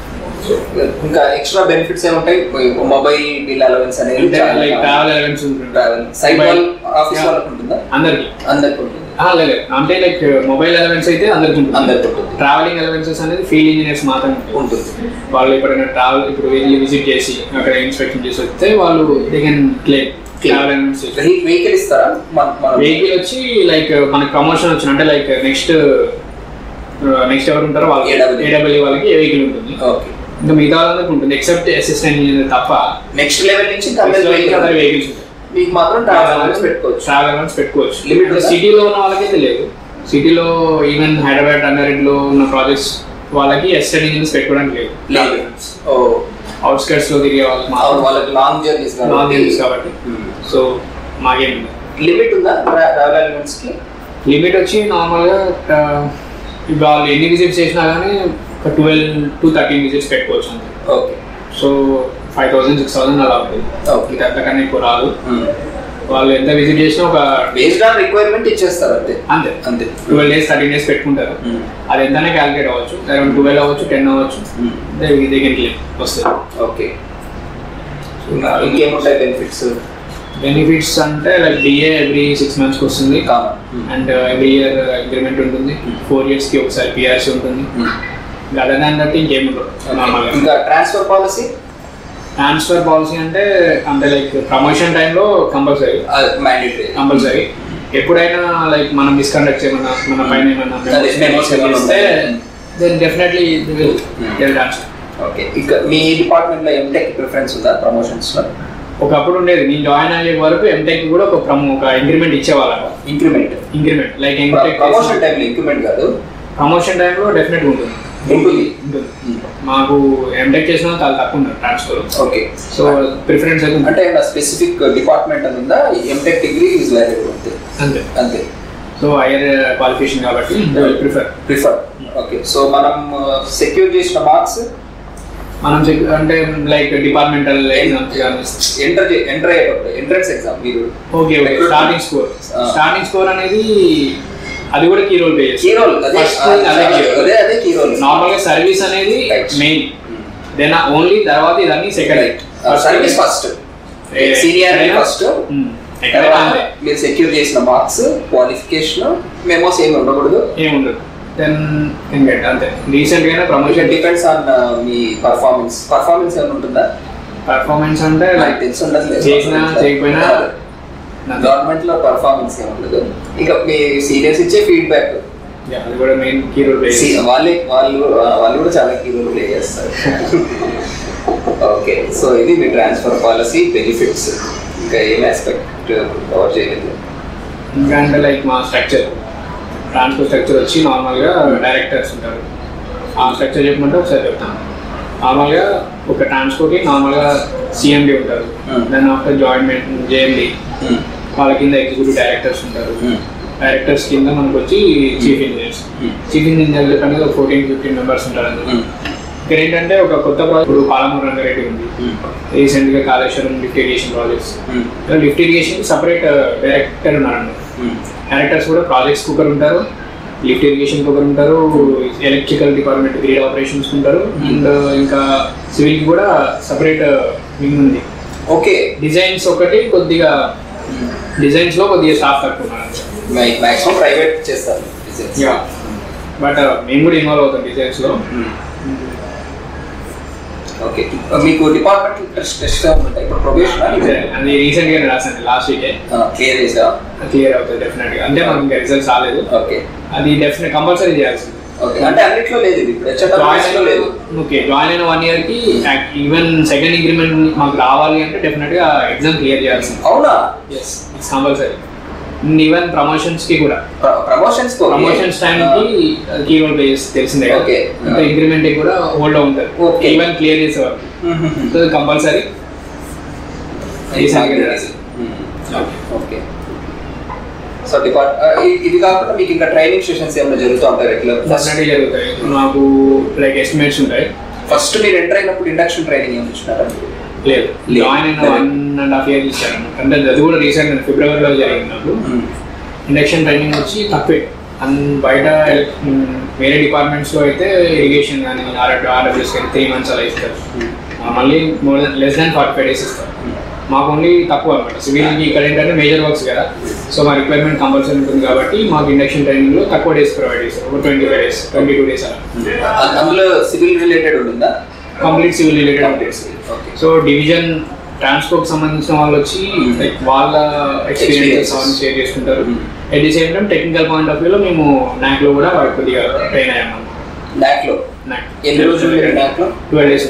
ఇంకా ఎక్స్ట్రా బెనిఫిట్స్ ఏముంటాయి మొబైల్ బిల్ అలవెన్స్ అనేది అంటే లైక్ ట్రావెల్ అలవెన్స్ ఉంటుంది ట్రావెల్ సైట్ వాళ్ళ ఆఫీస్ వాళ్ళకి ఉంటుందా అందరికి అందరికి ఉంటుంది లేదు అంటే లైక్ మొబైల్ అలవెన్స్ అయితే అందరికి ఉంటుంది అందరికి ఉంటుంది ట్రావెలింగ్ అలవెన్సెస్ అనేది ఫీల్డ్ ఇంజనీర్స్ మాత్రమే ఉంటాయి. ఉంటుంది వాళ్ళు ఎప్పుడైనా ట్రావెల్ ఇప్పుడు వెళ్ళి విజిట్ చేసి అక్కడ ఇన్స్పెక్షన్ చేసి వస్తే వాళ్ళు they can claim travel allowance vehicle ఇస్తారా మన మన వెహికల్ వచ్చి లైక్ మనకి ప్రమోషన్ వచ్చిన అంటే లైక్ నెక్స్ట్ నెక్స్ట్ ఎవరు ఉంటారో వాళ్ళకి AW. ఏడబ్ల్యూ వాళ్ళకి ఏ వెహికల్ ఉంటుంది ఓకే ఇంకా మిగతా వాళ్ళందరికీ ఉంటుంది ఎక్సెప్ట్ అసిస్టెంట్ ఇంజనీర్ తప్ప నెక్స్ట్ లెవెల్ నుంచి అందరికి అదర్ వెహికల్ వెహికల్స్ ఉంటాయి మీకు మాత్రం ట్రావెల్ అలవెన్స్ పెట్టుకోవచ్చు ట్రావెల్ అలవెన్స్ పెట్టుకోవచ్చు Limit ఉందా? సిటీలో ఉన్న వాళ్ళకైతే లేదు సిటీలో ఈవెన్ హైదరాబాద్ రంగారెడ్డిలో ఉన్న ప్రాజెక్ట్స్ వాళ్ళకి అసిస్టెంట్ ఇంజనీర్స్ పెట్టుకోవడానికి లేదు లేదు ఓ అవుట్స్కట్స్ లో తిరిగే వాళ్ళకి అవును మాత్రం వాళ్ళకి లాంగ్ జర్నీస్ లాంగ్ జర్నీస్ కాబట్టి సో మాకేం లిమిట్ ఉందా ట్రావెల్ అలవెన్స్ కి లిమిట్ వచ్చి నార్మల్గా ఇప్పుడు వాళ్ళు ఎన్ని విజిట్స్ చేసినా కానీ ఒక ట్వెల్వ్ టు థర్టీన్ విజిట్స్ పెట్టుకోవచ్చు అంతే okay so five thousand six thousand అలా ఉంటుంది ఓకే ఇది అంతకన్నా ఎక్కువ రాదు వాళ్ళు ఎంత విజిట్ చేసినా ఒక బేస్డ్ ఆన్ రిక్వైర్మెంట్ ఇచ్చేస్తారు అంతే అంతే అంతే ట్వెల్వ్ డేస్ థర్టీన్ డేస్ పెట్టుకుంటారు అది ఎంతనే క్యాలిక్యులేట్ అవ్వచ్చు అరౌండ్ ట్వెల్వ్ అవ్వచ్చు టెన్ అవ్వచ్చు దగ్గర క్లియర్ వస్తుంది ఓకే ఇంకేముంటాయి బెనిఫిట్స్ బెనిఫిట్స్ అంటే లైక్ డిఏ ఎవ్రీ సిక్స్ మంత్స్కి వస్తుంది common and every year increment ఉంటుంది ఫోర్ ఇయర్స్కి ఒకసారి పిఆర్సీ ఉంటుంది ఇంకా అదర్ దాన్ దట్ ఇంకేం ఉండదు నార్మల్గా ఇంకా ట్రాన్స్ఫర్ పాలసీ ట్రాన్స్ఫర్ పాలసీ అంటే అంటే లైక్ ప్రమోషన్ టైంలో కంపల్సరీ మ్యాండేటరీ కంపల్సరీ ఎప్పుడైనా లైక్ మనం మిస్కండక్ట్ చేయమన్నా మన పైన ఏమైనా అదే, memos ఏమైనా ఇస్తే ఉంటే. దెన్ డెఫినెట్లీ ట్రాన్స్ఫర్ ఓకే ఇక మీ డిపార్ట్మెంట్ లో ఎంటెక్ ప్రిఫరెన్స్ ఉందా ప్రమోషన్స్ లో ఒకప్పుడు ఉండేది నేను జాయిన్ అయ్యే వరకు ఎంటెక్ కూడా ఒక ప్రమో ఒక ఇంక్రిమెంట్ ఇచ్చేవాళ్ళం increment increment like MTech promotion టైంలో ఇంక్రిమెంట్ కాదు ప్రమోషన్ టైంలో డెఫినెట్ ఉంటుంది ఉంటుంది ఉంటుంది మాకు ఎంటెక్ చేసిన వాళ్ళు చాలా తక్కువ ఉన్నారు ట్రాన్స్ఫర్ ఓకే సో ప్రిఫరెన్స్ అయితే ఉంటుంది. అంటే స్పెసిఫిక్ డిపార్ట్మెంట్ అని ఉందా ఎంటెక్ డిగ్రీ ఈజ్ వాల్యూ అంతే అంతే అంతే సో హైయర్ క్వాలిఫికేషన్ కాబట్టి ప్రిఫర్ ప్రిఫర్ ఓకే సో మనం సెక్యూర్ చేసిన మార్క్స్ మనం చెక్- అంటే లైక్ డిపార్ట్మెంటల్ ఎగ్జామ్స్ కానీ ఎంటర్ ఎంటర్ అయ్యేటప్పుడు ఎంట్రన్స్ ఎగ్జామ్ మీరు okay okay Recruitment. Starting score Ah. Starting score అనేది అది కూడా key role play key role అదే ఫస్ట్ అదే అదే అదే కీ రోల్ నార్మల్ గా సర్వీస్ అనేది Right. మెయిన్ దెన్ ఓన్లీ తర్వాత ఇదన్నీ second right service first senior first ఎక్కడైనా అంతే మీరు సెక్యూర్ చేసిన మార్క్స్ క్వాలిఫికేషన్ మెమోస్ ఏమి ఉండకూడదు ఏముండదు దెన్ కెన్ గెట్ అంతే రీసెంట్ గానే ప్రమోషన్ డిపెండ్స్ ఆన్ మీ పర్ఫార్మెన్స్ పర్ఫార్మెన్స్ ఏమైనా ఉంటుందా పర్ఫార్మెన్స్ అంటే నాకు లైక్ తెలిసి ఉండట్లేదు చేసినా చేయకపోయినా గవర్నమెంట్ లో పర్ఫార్మెన్స్ ఏముండదు ఇక మీ సీనియర్స్ ఇచ్చే ఫీడ్బ్యాక్ Yeah, అది కూడా మెయిన్ కీ రోల్ ప్లే వాళ్ళే వాళ్ళు వాళ్ళు కూడా చాలా కీ రోల్ ప్లే చేస్తారు ఓకే సో ఇది మీ ట్రాన్స్ఫర్ పాలసీ బెనిఫిట్స్ ఇంకా ఏం ఆస్పెక్ట్ కవర్ చేయలేదు ఇంకా అంటే లైక్ మా స్ట్రక్చర్ ట్రాన్స్పోర్ట్ స్ట్రక్చర్ వచ్చి నార్మల్గా డైరెక్టర్స్ ఉంటారు ఆ స్ట్రక్చర్ చెప్పమంటే ఒకసారి చెప్తాను నార్మల్గా ఒక ట్రాన్స్పోర్ట్కి నార్మల్గా సిఎండి ఉంటారు Hmm. దాని ఆఫ్టర్ జాయింట్ జేఎండి వాళ్ళ కింద ఎగ్జిక్యూటివ్ డైరెక్టర్స్ ఉంటారు డైరెక్టర్స్ కింద మనకు వచ్చి chief engineers Hmm. Chief engineer అనేది ఒక ఫోర్టీన్ ఫిఫ్టీన్ మెంబర్స్ ఉంటారు అందులో ఇక్కడ ఏంటంటే ఒక కొత్త ప్రాజెక్ట్ ఇప్పుడు పాలమూరు రంగారెడ్డి ఉంది రీసెంట్గా Kaleshwaram lift irrigation projects lift irrigation separate director ఉన్నారండి డైరెక్టర్స్ కూడా ప్రాజెక్ట్స్ ఒకరు ఉంటారు లిఫ్ట్ ఇరిగేషన్ ఒకరు ఉంటారు ఎలక్ట్రికల్ డిపార్ట్మెంట్ గ్రీడ్ ఆపరేషన్స్ ఉంటారు అండ్ ఇంకా సివిల్ కూడా సపరేట్ వింగ్ ఉంది ఓకే డిజైన్స్ ఒకటి కొద్దిగా డిజైన్స్ లో కొద్దిగా స్టాఫ్ తక్కువ ఉన్నారు మాక్సిమం ప్రైవేట్ చేస్తారు యా బట్ మేము కూడా ఇన్వాల్వ్ అవుతాం డిజైన్స్ లో ఓకే మీకు డిపార్ట్మెంట్ ఇంట్రెస్ట్ టెస్ట్ ఉంటాయి ఇప్పుడు ప్రొబేషన్ అది రీసెంట్ గా రాసాను లాస్ట్ వీకే క్లియర్ చేసా క్లియర్ అవుతుంది డెఫినెట్ గా అంటే మనకి ఇంకా రిజల్ట్స్ రాలేదు ఓకే అది డెఫినెట్ కంపల్సరీ చేయాల్సింది ఓకే అంటే అన్నిట్లో లేదు ఇది ఇప్పుడు హెచ్ఎండబ్ల్యూఎస్ లో లేదు ఓకే జాయిన్ అయిన వన్ ఇయర్ కి ఈవెన్ సెకండ్ ఇంక్రిమెంట్ మాకు రావాలి అంటే డెఫినెట్ గా ఎగ్జామ్ క్లియర్ చేయాల్సింది అవునా yes it's compulsory even promotions కి కూడా ప్రమోషన్స్ ప్రమోషన్స్ టైం కి కీ రోల్ ప్లే తెలిసిందే కదా Okay. ఇంక్రిమెంట్ కూడా హోల్డ్ లో ఉంటుంది Okay. ఈవెన్ క్లియర్ చేసేవారు so compulsory okay so depart ఇది కాకుండా మీకు ఇంకా ట్రైనింగ్ సెషన్స్ ఏమైనా జరుగుతూ ఉంటాయి రెగ్యులర్ డెఫినెట్లీ జరుగుతాయి నాకు లైక్ ఎస్టిమేట్స్ ఉంటాయి ఫస్ట్ మీరు ఎంటర్ అయినప్పుడు ఇండక్షన్ ట్రైనింగ్ ఏమైనా ఇచ్చినారా లేదు లేదు. జాయిన్ అయిన వన్ అండ్ హాఫ్ ఇయర్ ఇచ్చాను అంటే అది కూడా రీసెంట్ ఫిబ్రవరిలో జరిగింది నాకు ఇండక్షన్ ట్రైనింగ్ వచ్చి తక్కువే అండ్ బయట మ్, వేరే డిపార్ట్మెంట్స్లో అయితే ఇరిగేషన్ కానీ ఆర్ఆర్ ఆర్డబ్ల్యూఎస్ కానీ త్రీ మంత్స్ అలా ఇస్తారు ఆ, మళ్ళీ more then less than forty five days ఇస్తారు మాకు ఓన్లీ తక్కువ అనమాట సివిల్కి ఇక్కడ ఏంటంటే మేజర్ వర్క్స్ కదా సో మా రిక్వైర్మెంట్ కంపల్సరీ ఉంటుంది కాబట్టి మాకు ఇండక్షన్ ట్రైనింగ్లో తక్కువ డేస్ ప్రొవైడ్ చేస్తారు ఒక twenty five days twenty two days అలా అ- అందులో సివిల్ రిలేటెడ్ ఉంటుందా complete civil related updates okay so division transport సంబంధించిన వాళ్ళు వచ్చి లైక్ వాళ్ళ ఎక్స్పీరియన్స్ Experiences. షేర్ చేసుకుంటారు Mm. At the same time technical point of వ్యూలో మేము నాక్ లో కూడా వాళ్ళకి కొద్దిగా ట్రైన్ అయ్యాము నాక్ లో నాక్ ఎన్ని రోజులు మీరు నాక్ లో ట్వెల్వ్ డేస్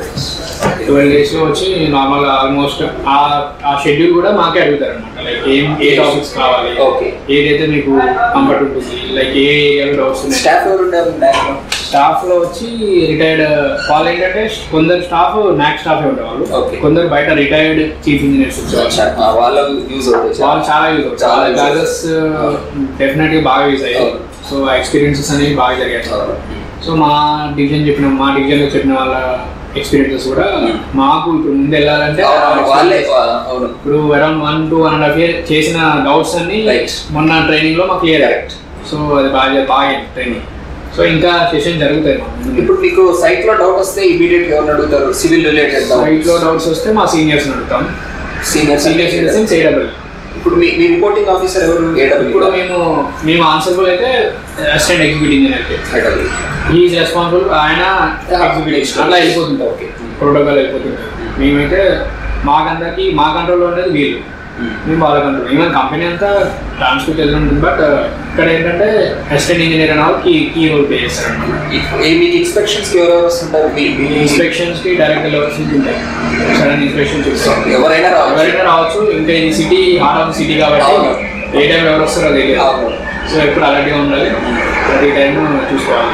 ట్వెల్వ్ డేస్ లో వచ్చి నార్మల్ ఆల్మోస్ట్ ఆ ఆ షెడ్యూల్ కూడా మాకే అడుగుతారు అనమాట లైక్ ఏం ఏ టాపిక్స్ కావాలి ఓకే ఏదైతే మీకు కంఫర్ట్ ఉంటుంది లైక్ ఏ ఏరియాలో డౌట్స్ ఉన్నాయి స్టాఫ్ ఎవరు ఉండారు నాక్ లో స్టాఫ్ లో వచ్చి రిటైర్డ్ వాళ్ళు ఏంటంటే కొందరు స్టాఫ్ నాక్ స్టాఫ్ ఉండేవాళ్ళు Okay. కొందరు బయట రిటైర్డ్ చీఫ్ ఇంజనీర్స్ వచ్చేవాళ్ళు అచ్చా, ఆ, వాళ్ళకు యూజ్ అవుతుంది వాళ్ళు చాలా యూజ్ అవుతారు చాలా చాలా use క్లాసెస్ డెఫినెట్ గా బాగా యూజ్ అయ్యాయి అవును. సో ఆ ఎక్స్పీరియన్సెస్ అనేవి బాగా జరిగాయి అవును. సో మా డివిజన్ చెప్పిన మా డివిజన్ లో చెప్పిన వాళ్ళ ఎక్స్పీరియన్సెస్ కూడా Hmm. మాకు ఇప్పుడు ముందు వెళ్ళాలంటే అవును, ఆ వాళ్ళే experience- ఆ, అవును ఇప్పుడు around one two one and half year చేసిన డౌట్స్ అన్ని Right. మొన్న ట్రైనింగ్ లో మాకు క్లియర్ అయ్యాయి సో అది బాగా బాగా ట్రైనింగ్ సో ఇంకా సెషన్ జరుగుతాయి మాకు ఇప్పుడు మీకు సైట్ లో డౌట్ వస్తే ఇమీడియట్ గా ఎవరిని అడుగుతారు సివిల్ రిలేటెడ్ సైట్ లో డౌట్స్ వస్తే మా సీనియర్స్ అడుగుతాం senior seniors in the sense AW ఇప్పుడు మీ మీ రిపోర్టింగ్ ఆఫీసర్ ఎవరు ఇప్పుడు మేము మేము ఆన్సర్బుల్ అయితే assistant executive engineer AW is responsible ఆయన ఎగ్జిక్యూటివ్ అట్లా వెళ్ళిపోతుంటారు ఓకే ప్రోటోకాల్ వెళ్ళిపోతుంటారు మేమైతే మాకందరికి మా కంట్రోల్లో ఉండేది వీళ్ళు మేము వాళ్ళ కంట్రోల్ ఈవెన్ కంపెనీ అంతా ట్రాన్స్పోర్ట్ చేసి ఉంటుంది బట్ ఇక్కడ ఏంటంటే అసిస్టెంట్ ఇంజనీర్ అనే వాళ్ళు కీ కీ రోల్ ప్లే చేస్తారు అనమాట మీకు ఇన్స్పెక్షన్స్ కి ఎవరెవరు వస్తుంటారు మీ మీ ఇన్స్పెక్షన్స్ కి డైరెక్ట్ లెవెల్స్ ఉంటాయి సడన్ ఇన్స్పెక్షన్స్ ఇస్తాం ఎవరైనా రావచ్చు ఎవరైనా రావచ్చు ఇంకా ఇది సిటీ హార్ట్ ఆఫ్ సిటీ కాబట్టి అవును. ఏ టైం ఎవరు వస్తారో తెలియదు అవును. సో ఎప్పుడు అలర్ట్గా ఉండాలి ప్రతి టైం చూసుకోవాలి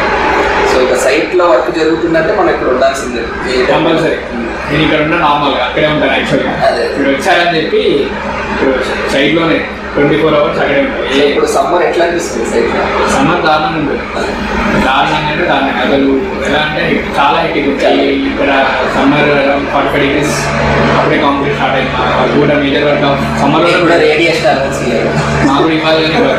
సో ఇక సైట్ లో వర్క్ జరుగుతుందంటే మనం ఇక్కడ ఉండాల్సిందే ఏ టైం- కంపల్సరీ నేను ఇక్కడ ఉన్న నార్మల్గా అక్కడే ఉంటాను యాక్చువల్గా అదే. ఇప్పుడు వచ్చారని చెప్పి ఇప్పుడు సైడ్లోనే ట్వంటీ ఫోర్ అవర్స్ అక్కడే సో ఉంటాయి ఇప్పుడు సమ్మర్ ఎట్లా అనిపిస్తుంది సైట్ లో సమ్మర్ దారుణంగా ఉంటుంది దారుణంగా అంటే దారుణంగా అసలు ఎలా అంటే చాలా హెక్టిక్ ఉంటాయి ఇక్కడ సమ్మర్ ఫార్టీ ఫైవ్ డిగ్రీస్ అప్పుడే కాంప్లీట్ స్టార్ట్ అయింది మాకు కూడా మేజర్ వర్క్ సమ్మర్లో మీకు కూడా రేడియేషన్ అలర్జీ లేదు మాకు కూడా ఇవ్వాలి కానీ ఇవ్వరు.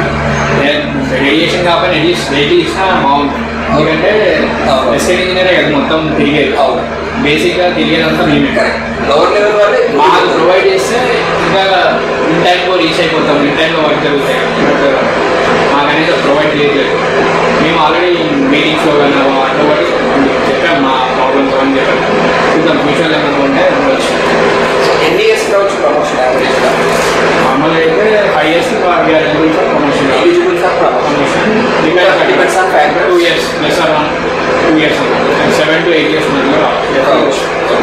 రేడియేషన్ కాకపోయినా అట్లీస్ట్ రేటీ ఇచ్చినా బాగుంటుంది ఎందుకంటే అవును. ఎస్టేట్ ఇంజనీరే కదా మొత్తం తిరిగేది అవును బేసిక్గా తిరిగేదంతా మేమే లోవర్ లెవెల్ వాళ్ళే మాకు ప్రొవైడ్ చేస్తే ఇంకా ఇన్ టైంలో రీచ్ అయిపోతాం ఇన్ టైంలో వర్క్ జరుగుతాయి బట్ మాకు మేనేజర్ ప్రొవైడ్ చేయలేదు మేము ఆల్రెడీ మీటింగ్స్లో కానీ వాటిలో కూడా చెప్పాము మా ప్రాబ్లమ్స్ అని చెప్పాము చూద్దాం ఫ్యూచర్లో ఏమైనా ఉంటే ఉండొచ్చు ఎన్ని ఇయర్స్ రావచ్చు ప్రమోషన్ యావరేజ్ మామూలుగా అయితే five years we're eligible for promotion eligible for promotion promotion Depends on factors. Two years plus or one two years seven to eight years మధ్యలో రావచ్చు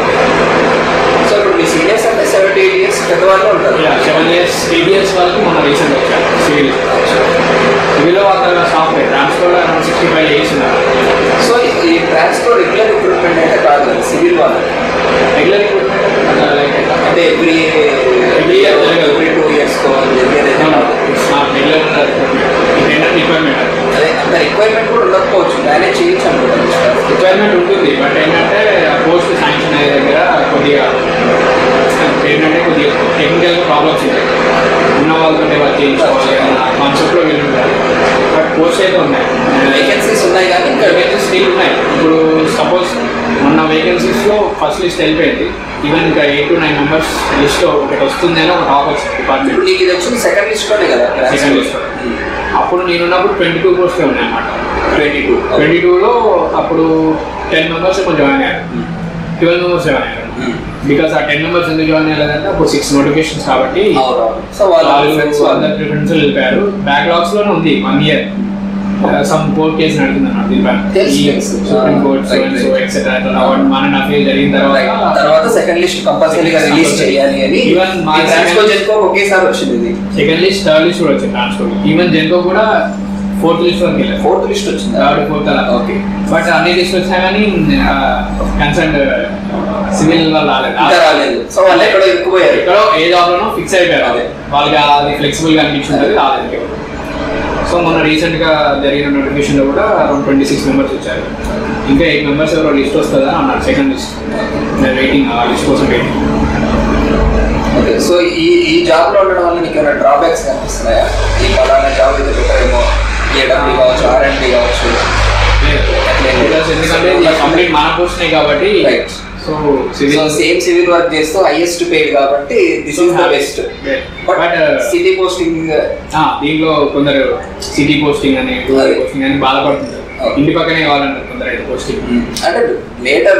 సో ఇప్పుడు మీ సీనియర్స్ అంటే సెవెంటీ ఎయిట్ ఇయర్స్ పెద్దవాళ్ళు ఉంటారు seven years eight years వరకు మన recent వచ్చారు సివిల్ సివిల్లో వాళ్ళ software transfer around sixty five years ఉన్నారు సో ఈ ట్రాన్స్ఫర్ రెగ్యులర్ రిక్రూట్మెంట్ అంటే కాదు కదా సివిల్ వాళ్ళు రెగ్యులర్ రిక్రూట్మెంట్ లైక్ అంటే ఎవ్రీ Every year జరగదు. ఎవ్రీ టూ ఇయర్స్ జరిగేది రెగ్యులర్ రిక్వైర్మెంట్ రిక్వైర్మెంట్ అదే అంత రిక్వైర్మెంట్ కూడా ఉండకపోవచ్చు మేనేజ్ చేయొచ్చు అనుకుంటాను రిక్వైర్మెంట్ ఉంటుంది బట్ ఏంటంటే పోస్ట్ శాంక్షన్ అయ్యే దగ్గర కొద్దిగా ఏంటంటే కొద్దిగా టెక్నికల్గా ప్రాబ్లమ్స్ ఉంటాయి ఉన్న వాళ్ళతో వర్క్ చేయించుకోవాలి అన్న కాన్సెప్ట్లో వీళ్ళు ఉంటారు బట్ పోస్ట్ అయితే ఉన్నాయి వేకెన్సీస్ ఉన్నాయి కానీ ఇంకా వేకెన్సీస్ స్టిల్ ఉన్నాయి ఇప్పుడు సపోజ్ మొన్న వేకెన్సీస్లో ఫస్ట్ లిస్ట్ వెళ్ళిపోయింది ఈవెన్ ఇంకా eight to nine members list ఒకటి వస్తుంది అని ఒక టాక్ వచ్చింది ఇప్పుడు డిపార్ట్మెంట్ నీకు ఇది వచ్చింది సెకండ్ లిస్ట్ లోనే కదా సెకండ్ లిస్ట్ అప్పుడు నేనున్నప్పుడు ట్వంటీ టూ పోస్ట్లే ఉన్నాయి అన్నమాట ట్వంటీ టూ ట్వంటీ టూలో అప్పుడు టెన్ మెంబర్స్ కొంచెం జాయిన్ అయ్యారు ట్వెల్వ్ మెంబర్స్ జాయిన్ అయ్యారు బికాస్ ఆ టెన్ మెంబర్స్ ఎందుకు జాయిన్ అయ్యారంటే అప్పుడు సిక్స్ నోటిఫికేషన్స్ కాబట్టి సో వాళ్ళ వాళ్ళు ఫ్రెండ్స్ వాళ్ళు అందరు ప్రిఫరెన్స్ వెళ్ళిపోయారు బ్యాక్లాగ్స్ లోనే ఉంది one year some court case నడుతుంది అన్నమాట తెలుసు, తెలుసు. Supreme court Right, right. Etcetera one and half year జరిగిన Right. తర్వాత తర్వాత సెకండ్ లిస్ట్ కంపల్సరీగా రిలీజ్ చేయాలి అని Even మా ట్రాన్స్ఫర్ second- చేసుకో ఒకేసారి వచ్చింది ఇది సెకండ్ లిస్ట్ థర్డ్ లిస్ట్ కూడా వచ్చింది ట్రాన్స్ఫర్ ఈవెన్ జెన్కో కూడా ఫోర్త్ లిస్ట్ వరకు వెళ్ళారు ఫోర్త్ లిస్ట్ వచ్చింది థర్డ్ ఫోర్త్ అలా ఓకే బట్ అన్ని లిస్ట్ వచ్చినా కానీ కన్సర్న్ సివిల్ వాళ్ళు రాలేదు ఇంకా రాలేదు సో వాళ్ళు ఎక్కడో ఇరుక్కుపోయారు ఎక్కడో ఏ జాబ్ లోనో ఫిక్స్ అయిపోయారు అదే. వాళ్ళకి అది ఫ్లెక్సిబుల్ గా అనిపించింది రాలేదు సో మొన్న రీసెంట్ గా జరిగిన నోటిఫికేషన్ లో కూడా అరౌండ్ ట్వంటీ సిక్స్ మెంబర్స్ వచ్చారు ఇంకా ఎయిట్ మెంబర్స్ ఎవరో లిస్ట్ వస్తుందని అన్నారు సెకండ్ లిస్ట్ నేను వెయిటింగ్ ఆ లిస్ట్ కోసం వెయిటింగ్ ఓకే సో ఈ ఈ జాబ్ లో ఉండడం వల్ల నీకు ఏమైనా డ్రాబ్యాక్స్ కనిపిస్తున్నాయా ఈ పలానా జాబ్ అయితే బెటర్ ఏమో ఏడబ్ల్యూ కావచ్చు ఆర్ఎండ్బి కావచ్చు బికాస్ ఎందుకంటే కంప్లీట్ మన పోస్ట్నే కాబట్టి Right. So so civil same civil work చేస్తూ హైయెస్ట్ పేడ్ కాబట్టి this is the best but but city posting దీంట్లో కొందరు సిటీ పోస్టింగ్ అని అదే. పోస్టింగ్ అని బాధపడుతుంటారు Okay. ఇంటి పక్కనే కావాలంటారు కొందరు అయితే పోస్టింగ్ అంటే లేటర్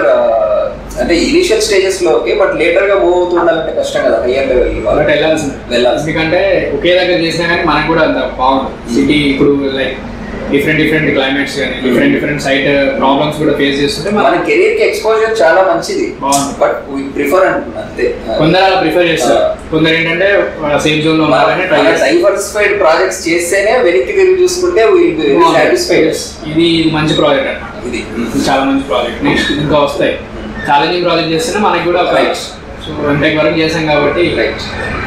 అంటే ఇనిషియల్ స్టేజెస్ లో ఓకే బట్ లేటర్ గా మూవ్ అవుతుండాలంటే కష్టం కదా హయ్యర్ లెవెల్ బట్ వెళ్ళాల్సింది వెళ్ళాల్సింది. ఎందుకంటే ఒకే దగ్గర చేసినా కానీ మనకు కూడా అంత బాగుంటుంది సిటీ ఇప్పుడు లైక్ డిఫరెంట్ డిఫరెంట్ క్లైమేట్స్ కానీ డిఫరెంట్ డిఫరెంట్ సైట్ ప్రాబ్లమ్స్ కూడా ఫేస్ చేస్తుంటే మన మనం కెరీర్ కి ఎక్స్పోజర్ చాలా మంచిది బాగుంది. బట్ వీ ప్రిఫర్ అంటున్నా అంతే కొందరు అలా ప్రిఫర్ చేస్తారు కొందరు ఏంటంటే సేఫ్ జోన్ లో ఉన్నారని ట్రై చేస్తారు డైవర్సిఫైడ్ ప్రాజెక్ట్స్ చేస్తేనే వెనక్కి తిరిగి చూసుకుంటే సాటిస్ఫైడ్ ఇది ఇది మంచి ప్రాజెక్ట్ అన్నమాట ఇది ఇది చాలా మంచి ప్రాజెక్ట్ నెక్స్ట్ ఇంకా వస్తాయి ఛాలెంజింగ్ ప్రాజెక్ట్ చేస్తేనే మనకి కూడా Right. సో ఎంటెక్ వరకు చేసాం కాబట్టి రైట్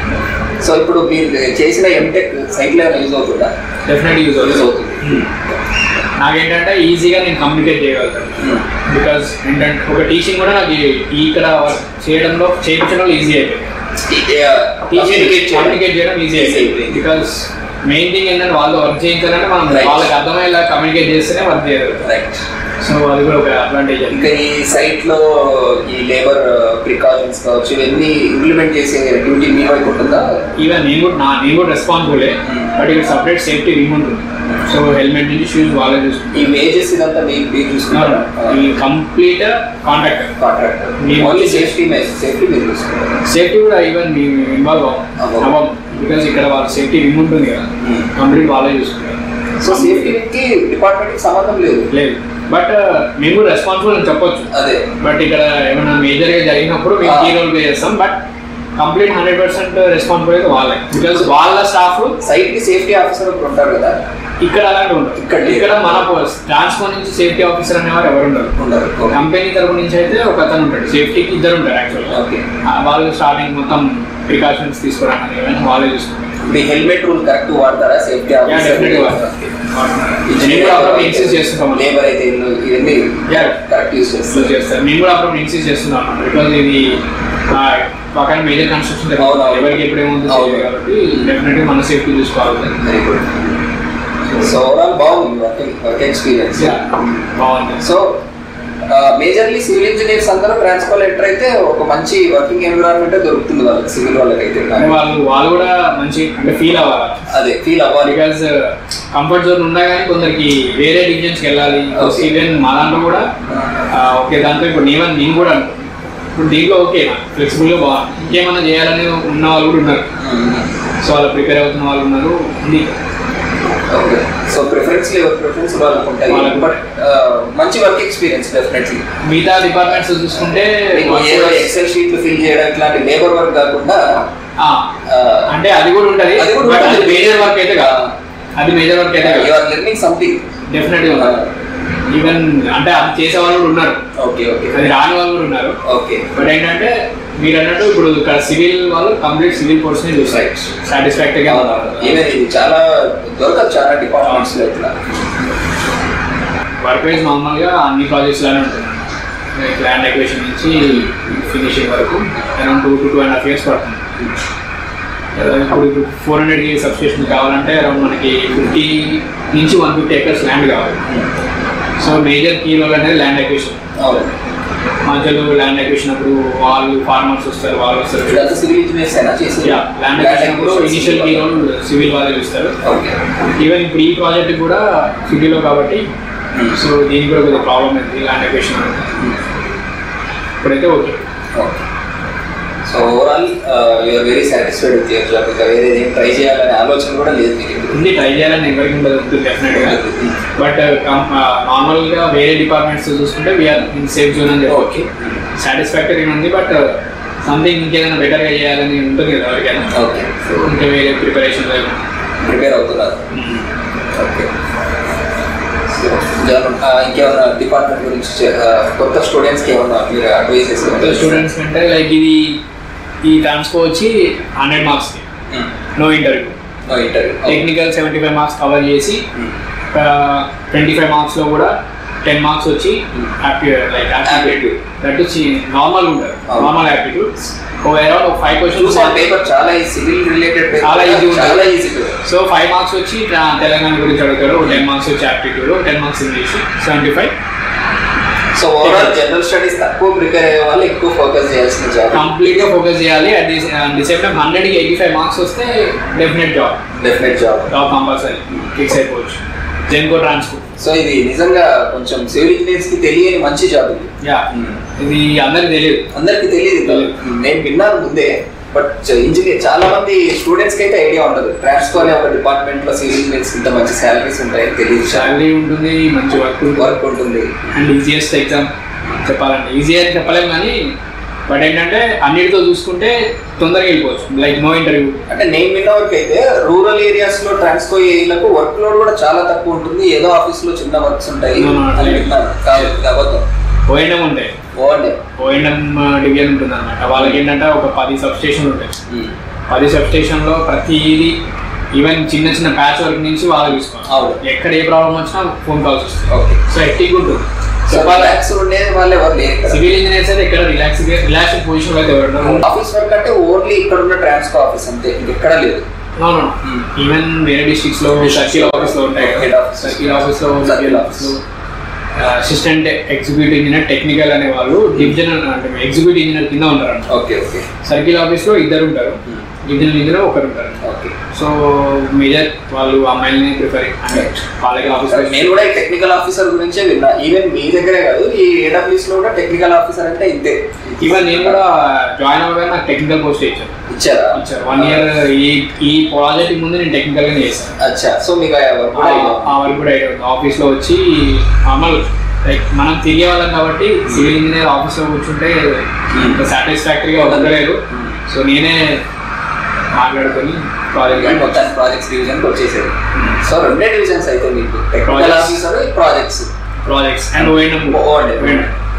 సో ఇప్పుడు మీరు చేసిన ఎంటెక్ సైట్ లో యూజ్ అవుతుందా డెఫినెట్ యూజ్ యూజ్ అవుతుంది అవుతుంది నాకేంటంటే ఈజీగా నేను కమ్యూనికేట్ చేయగలుగుతాను బికాస్ ఏంటంటే ఒక టీచింగ్ కూడా నాకు ఈ- ఇక్కడ చేయడంలో చేయించడంలో ఈజీ అయిపోయింది కమ్యూనికేట్ కమ్యూనికేట్ చేయడం ఈజీ Easy అయిపోయింది అయిపోయింది. బికాస్ మెయిన్ థింగ్ ఏంటంటే వాళ్ళు వర్క్ చేయించాలంటే మనం Right. వాళ్ళకి అర్థమయ్యేలా కమ్యూనికేట్ చేస్తేనే వర్క్ చేయగలుగుతాం రైట్ సో అది కూడా ఒక అడ్వాంటేజ్ ఇంకా ఈ సైట్ లో ఈ లేబర్ ప్రికాషన్స్ కావచ్చు ఇవన్నీ ఇంప్లిమెంట్ చేసే డ్యూటీ మీ వైపు ఉంటుందా ఈవెన్ నేను కూడా నా నేను కూడా రెస్పాన్సిబులే Hmm. బట్ ఇక్కడ సపరేట్ సేఫ్టీ రీమ్ ఉంటుంది సో హెల్మెట్ నుంచి షూస్ వాళ్ళే ఈ చూసుకుంటారు వేజెస్ ఇదంతా మీరు మీరు చూసుకుంటారా ఈ కంప్లీట్ కాంటాక్ట్ కాంట్రాక్ట్ మీ ఓన్లీ ఓన్లీ సేఫ్టీ సేఫ్టీ మీరు చూసుకుంటారు సేఫ్టీ కూడా ఈవెన్ మేము ఇన్వాల్వ్ అవ్వం. అవ్వం బికాస్ ఇక్కడ వాళ్ళ సేఫ్టీ రిమ్ ఉంటుంది కదా Hmm. కంప్లీట్ వాళ్ళే చూసుకుంటారు సో సేఫ్టీకి డిపార్ట్మెంట్ కి సంబంధం లేదు లేదు బట్ మేము కూడా రెస్పాన్సిబుల్ అని చెప్పొచ్చు అదే బట్ ఇక్కడ ఏమైనా మేజర్ గా జరిగినప్పుడు మేము Ah. కీ రోల్ ప్లే చేస్తాం but complete hundred percent responsible అయితే వాళ్ళే బికాస్ వాళ్ళ స్టాఫ్ సైట్ కి సేఫ్టీ ఆఫీసర్ ఒకరు ఉంటారు కదా ఇక్కడ అలాంటి ఉండదు ఇక్కడ లేదు. ఇక్కడ మన ట్రాన్స్పోర్ట్ నుంచి సేఫ్టీ ఆఫీసర్ అనేవారు ఎవరు ఉండరు ఉండరు కంపెనీ తరపు నుంచి అయితే ఒక అతను ఉంటాడు సేఫ్టీకి ఇద్దరు ఉంటారు యాక్చువల్గా ఓకే వాళ్ళు స్టార్టింగ్ మొత్తం ప్రికాషన్స్ తీసుకోవడానికి ఏమైనా వాళ్ళే చూసుకుంటారు మీ హెల్మెట్ రూల్ కరెక్ట్ వాడతారా సేఫ్టీ Yeah, ఆఫీసర్ definitely వాడతారు. నేను కూడా అప్పుడు ఇన్సిస్ట్ చేస్తుంటాం లేబర్ అయితే ఇల్లు- ఇవన్నీ Yeah. కరెక్ట్ యూస్ సో చేస్తారు చేస్తారు మేము కూడా అప్పుడు ఇన్సిస్ట్ చేస్తున్నాం అన్నమాట బికాజ్ ఇది ఆ, పక్కన మేజర్ కన్స్ట్రక్షన్ అవును, అవును. ఎవరికి ఎప్పుడు ఏముంది అవును. తెలియదు కాబట్టి డెఫినెట్గా మన సేఫ్టీ చూసుకోవాలి వెరీ గుడ్ సో ఓవరాల్ బాగుంది వర్కింగ్ వర్క్ ఎక్స్పీరియన్స్ Yeah, బాగుంది సో మేజర్లీ సివిల్ ఇంజనీర్స్ అందరూ ట్రాన్స్ఫర్ ఎంటర్ అయితే ఒక మంచి వర్కింగ్ ఎన్విరాన్మెంట్ దొరుకుతుంది వాళ్ళకి సివిల్ వాళ్ళకైతే అంటే వాళ్ళు వాళ్ళు కూడా మంచి అంటే ఫీల్ అవ్వాలి అదే ఫీల్ అవ్వాలి బికాజ్ కంఫర్ట్ జోన్ ఉన్నా కానీ కొందరికి వేరే డివిజన్స్కి వెళ్ళాలి Okay. ఈవెన్ మా దాంట్లో కూడా ఆ, ఓకే దాంట్లో ఇప్పుడు నేను నేను కూడా అనుకో. ఇప్పుడు దీంట్లో ఓకే ఫ్లెక్సిబుల్గా బాగుంది ఇంకేమైనా చేయాలని ఉన్న వాళ్ళు కూడా ఉన్నారు సో అలా ప్రిపేర్ అవుతున్న వాళ్ళు ఉన్నారు ఉంది ఓకే సో ప్రిఫరెన్స్ ఎవరి ప్రిఫరెన్స్ వాళ్ళకు ఉంటాయి వాళ్ళకు. బట్ మంచి వర్క్ ఎక్స్పీరియన్స్ డెఫినెట్లీ మిగతా డిపార్ట్మెంట్స్ చూసుకుంటే మీకు ఏదో ఎక్సెల్ షీట్లు ఫిల్ చేయడం ఇట్లాంటి లేబర్ వర్క్ కాకుండా ఆ, ఆ, అంటే అది కూడా ఉంటది అది కూడా బట్ అది ఉంటది. మేజర్ వర్క్ అయితే కాదు అది మేజర్ వర్క్ అయితే యు కాదు ఆర్ లెర్నింగ్ సంథింగ్ డెఫినెట్గా ఉన్నారు ఈవెన్ అంటే అది చేసే వాళ్ళు కూడా ఉన్నారు ఓకే ఓకే అది రాని వాళ్ళు కూడా ఉన్నారు ఓకే బట్ ఏంటంటే మీరు అన్నట్టు ఇప్పుడు ఇక్కడ సివిల్ వాళ్ళు కంప్లీట్ సివిల్ కోర్స్ ని చూస్తారు సాటిస్ఫాక్టరీగా ఈవెన్ ఇది చాలా దొరకదు చాలా డిపార్ట్మెంట్స్ లో ఇట్లా వర్క్ వైజ్ నార్మల్గా అన్ని ప్రాజెక్ట్స్ లానే ఉంటుంది లైక్ ల్యాండ్ ఎక్వేషన్ నుంచి ఫినిషింగ్ వరకు around two to two and half years పడుతుంది ఇప్పుడు ఇప్పుడు ఫోర్ హండ్రెడ్ కే సబ్స్టేషన్ కావాలంటే అరౌండ్ మనకి ఫిఫ్టీ నుంచి వన్ ఫిఫ్టీ ఎకర్స్ ల్యాండ్ కావాలి సో మేజర్ కీ రోల్ అనేది ల్యాండ్ ఎక్వేషన్ అవును మధ్యలో ల్యాండ్ ఎక్వేషన్ అప్పుడు వాళ్ళు ఫార్మర్స్ వస్తారు వాళ్ళు వస్తారు ఇదంతా సివిల్ ఇంజనీర్స్ అయినా చేసి ల్యాండ్ ఎక్వేషన్ అప్పుడు ఇనిషియల్ కీ రోల్ సివిల్ వాళ్ళే ఇస్తారు ఓకే ఈవెన్ ఇప్పుడు ఈ ప్రాజెక్ట్ కూడా సిటీలో కాబట్టి సో దీనికి కూడా కొద్దిగా ప్రాబ్లం అయింది ల్యాండ్ ఎక్వేషన్ ఇప్పుడైతే okay okay so overall you're very satisfied with your job ఇంకా వేరే ఏం ట్రై చేయాలనే ఆలోచన కూడా లేదు మీకు ఇప్పుడు. ఉంది ట్రై చేయాలని ఎవరికి ఉండదు ఉంటుంది డెఫినెట్గా బట్ నార్మల్గా వేరే డిపార్ట్మెంట్స్ చూసుకుంటే వీఆర్ ఇన్ సేఫ్ జోన్ అని చెప్పవచ్చు సాటిస్ఫాక్టరీ ఉంది బట్ సంథింగ్ ఇంకేదైనా బెటర్గా చేయాలని ఉంటుంది కదా ఎవరికైనా ఓకే సో ఇంకా వేరే ప్రిపరేషన్ ప్రిపేర్ అవుతున్నారు ఓకే సో, జాన్, ఆ, ఇంకేమన్నా డిపార్ట్మెంట్ గురించి చె- ఆ, కొత్త స్టూడెంట్స్కి ఏమన్నా మీరు అడ్వైస్ చేస్తారు స్టూడెంట్స్ కంటే లైక్ ఇది ఈ ట్రాన్స్ఫో వచ్చి హండ్రెడ్ మార్క్స్కి no interview interview technical seventy five marks cover చేసి ట్వంటీ ఫైవ్ మార్క్స్లో కూడా టెన్ మార్క్స్ వచ్చి యాప్టిట్యూడ్ లైక్ యాప్టిట్యూడ్ దట్ వచ్చి నార్మల్ ఉంటారు అవును. నార్మల్ యాప్టిట్యూడ్ ఒక అరౌండ్ ఒక ఫైవ్ క్వశ్చన్స్ చూసాను పేపర్ చాలా సివిల్ రిలేటెడ్ చాలా easy ఉంటుంది. చాలా ఈజీ సో ఫైవ్ మార్క్స్ వచ్చి ట్రా- తెలంగాణ గురించి అడుగుతారు టెన్ మార్క్స్ వచ్చి aptitude ten marks English seventy five so overall general studies తక్కువ ప్రిపేర్ అయ్యే వాళ్ళు ఎక్కువ ఫోకస్ చేయాల్సిన జాబ్ కంప్లీట్ గా ఫోకస్ చేయాలి at the the same time hundred కి ఎయిటీ ఫైవ్ మార్క్స్ వస్తే definite job definite job job compulsory fix అయిపోవచ్చు జెన్కో ట్రాన్స్కో సో ఇది నిజంగా కొంచెం సివిల్ ఇంజనీర్స్ కి తెలియని మంచి జాబ్ ఇది యా ఇది అందరికి తెలియదు అందరికి తెలియదు ఇది. నేను విన్నాను ముందే బట్ ఇంజనీర్ చాలా మంది స్టూడెంట్స్ కి అయితే ఐడియా ఉండదు ట్రాన్స్కో అనే ఒక డిపార్ట్మెంట్ లో సివిల్ ఇంజనీర్స్ ఇంత మంచి సాలరీస్ ఉంటాయని తెలియదు శాలరీ ఉంటుంది మంచి వర్క్ ఉంటుంది వర్క్ ఉంటుంది అండ్ ఈజియెస్ట్ ఎగ్జామ్ చెప్పాలంటే ఈజీ అని చెప్పలేము కానీ బట్ ఏంటంటే అన్నిటితో చూసుకుంటే తొందరగా వెళ్ళిపోవచ్చు లైక్ నో ఇంటర్వ్యూ అంటే నేను విన్న వరకు అయితే రూరల్ ఏరియాస్ లో ట్రాన్స్కో ఏరియాలకు వర్క్ లోడ్ కూడా చాలా తక్కువ ఉంటుంది ఏదో ఆఫీస్ లో చిన్న వర్క్స్ ఉంటాయి No, no, అని లేదు. విన్నాను కాదు ఇది అబద్ధం ఓఎన్ఎం ఉంటాయి ఓన్లీ ఓఎన్ఎం డివిజన్ ఉంటుంది అనమాట వాళ్ళకి ఏంటంటే ఒక పది సబ్ స్టేషన్లు ఉంటాయి పది సబ్ స్టేషన్లో ప్రతిదీ ఈవెన్ చిన్న చిన్న ప్యాచ్ వర్క్ నుంచి వాళ్ళు చూసుకోవాలి అవును. ఎక్కడ ఏ ప్రాబ్లం వచ్చినా ఫోన్ కాల్స్ వస్తాయి ఓకే సో ఎక్టివ్ ఉంటుంది సో చెప్పాలి రిలాక్స్ ఉండేది వాళ్ళు ఎవరు లేరు ఇక్కడ సివిల్ ఇంజనీర్స్ అయితే ఇక్కడ రిలాక్స్ రిలాక్స్ పొజిషన్ అయితే ఎవరు ఉండరు. ఆఫీస్ వర్క్ అంటే ఓన్లీ ఇక్కడ ఉన్న ట్రాన్స్కో ఆఫీస్ అంతే ఇంకెక్కడ లేదు No, no. ఈవెన్ వేరే డిస్ట్రిక్ట్స్ లో సర్కిల్ ఆఫీస్ లో ఉంటాయి Head office. సర్కిల్ ఆఫీస్ లో Circle సర్కిల్ office. ఆఫీస్ లో అసిస్టెంట్ ఎగ్జిక్యూటివ్ ఇంజనీర్ టెక్నికల్ అనే వాళ్ళు డివిజన్ అంటే ఎగ్జిక్యూటివ్ ఇంజనీర్ కింద ఉంటారు ఓకే ఓకే సర్కిల్ ఆఫీస్ లో ఇద్దరు ఉంటారు డివిజన్ ఇంజనీర్ ఒకరు ఉంటారు ఓకే సో మేజర్ వాళ్ళు అమ్మాయిలని ప్రిఫర్ అంటే వాళ్ళకి ఆఫీస్ నేను కూడా ఈ టెక్నికల్ ఆఫీసర్ గురించే విన్నా ఈవెన్ మీ దగ్గరే కాదు ఈ ఏడబ్ల్యూస్ లో కూడా టెక్నికల్ ఆఫీసర్ అంటే ఇంతే ఈవెన్ నేను కూడా జాయిన్ అవ్వగానే నాకు టెక్నికల్ పోస్ట్ ఇచ్చాను ఇచ్చారా ఇచ్చారు వన్ ఇయర్ ఈ ఈ ప్రాజెక్ట్ ముందు నేను టెక్నికల్ గానే చేశాను అచ్చా సో మీకు ఆ work కూడా ఆ- ఆ వరకు కూడా ఆఫీస్ లో వచ్చి నార్మల్ లైక్ మనం తిరిగే వాళ్ళం కాబట్టి సివిల్ ఇంజనీర్ ఆఫీస్ లో కూర్చుంటే అంత సాటిస్ఫాక్టరీగా ఉండలేదు సో నేనే మాట్లాడుకొని ప్రాజెక్ట్ ఈ మొత్తానికి ప్రాజెక్ట్స్ డివిజన్ వచ్చేసేది సో రెండే డివిజన్స్ అయితే మీకు technical Projects. Officer projects projects and ఓఎన్ఎం O&M.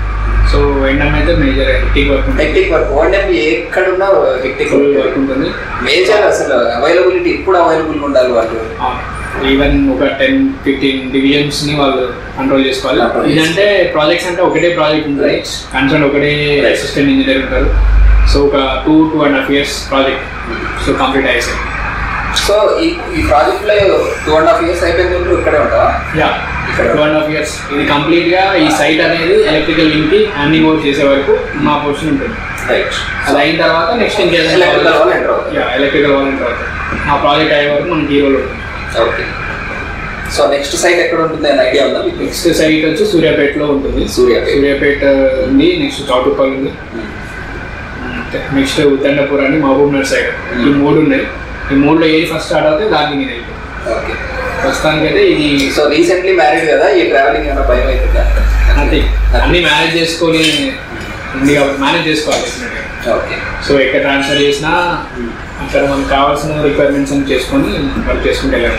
సో ఓఎన్ఎం అయితే మేజర్ హెక్టిక్ వర్క్ ఉంటుంది టెక్నిక్ వర్క్ ఓఎన్ఎం ఎక్కడున్నా టెక్నిక్ ఫుల్ వర్క్ ఉంటుంది మేజర్ అసలు అవైలబిలిటీ ఇప్పుడు అవైలబుల్ ఉండాలి వాళ్ళు ఈవెన్ ఒక టెన్ ఫిఫ్టీన్ డివిజన్స్ ని వాళ్ళు కంట్రోల్ చేసుకోవాలి Control ఇదంటే ప్రాజెక్ట్స్ అంటే ఒకటే ప్రాజెక్ట్ ఉంటుంది Right. కన్సర్న్ ఒకటే Right. అసిస్టెంట్ ఇంజనీర్ ఉంటారు సో ఒక two two and half years project so complete అయ్యేసాయి సో ఈ ఈ ప్రాజెక్ట్ లో టూ అండ్ హాఫ్ ఇయర్స్ అయిపోయింది నువ్వు ఇక్కడే ఉంటావా యా ఇక్కడ. టూ అండ్ హాఫ్ ఇయర్స్ ఇది కంప్లీట్ గా ఈ సైట్ అనేది ఎలక్ట్రికల్ లింక్ కి హ్యాండింగ్ ఓవర్ చేసే వరకు మా పొజిషన్ ఉంటుంది రైట్ అది అయిన తర్వాత నెక్స్ట్ Electrical వాళ్ళు enter అవుతారు. యా ఎలక్ట్రికల్ వాళ్ళు enter అవుతారు ఆ ప్రాజెక్ట్ అయ్యే వరకు మనకి ఈ రోల్ ఉంటుంది ఓకే సో నెక్స్ట్ సైట్ ఎక్కడ ఉంటుంది అని ఐడియా ఉందా మీకు నెక్స్ట్ సైట్ వచ్చి సూర్యాపేటలో ఉంటుంది సూర్యాపేట. సూర్యాపేట ఉంది నెక్స్ట్ చౌటుప్పల్ ఉంది నెక్స్ట్ ఉద్దండపూర్ అని మహబూబ్ నగర్ సైడ్ ఈ మూడు ఉన్నాయి ఈ మూడులో ఏది ఫస్ట్ స్టార్ట్ అవుతే దానికి నేను వెళ్తాను ఓకే ప్రస్తుతానికి అయితే ఇది సో రీసెంట్లీ మ్యారీడ్ కదా ఈ ట్రావెలింగ్ ఏమైనా భయం అవుతుందా అంతే అన్ని మేనేజ్ చేసుకొని ఉంది కాబట్టి మేనేజ్ చేసుకోవాలి definitely. ఓకే సో ఎక్కడ ట్రాన్స్ఫర్ చేసినా అక్కడ మనకు కావాల్సిన రిక్వైర్మెంట్స్ అని చేసుకొని వర్క్ చేసుకుంటే వెళ్ళాలి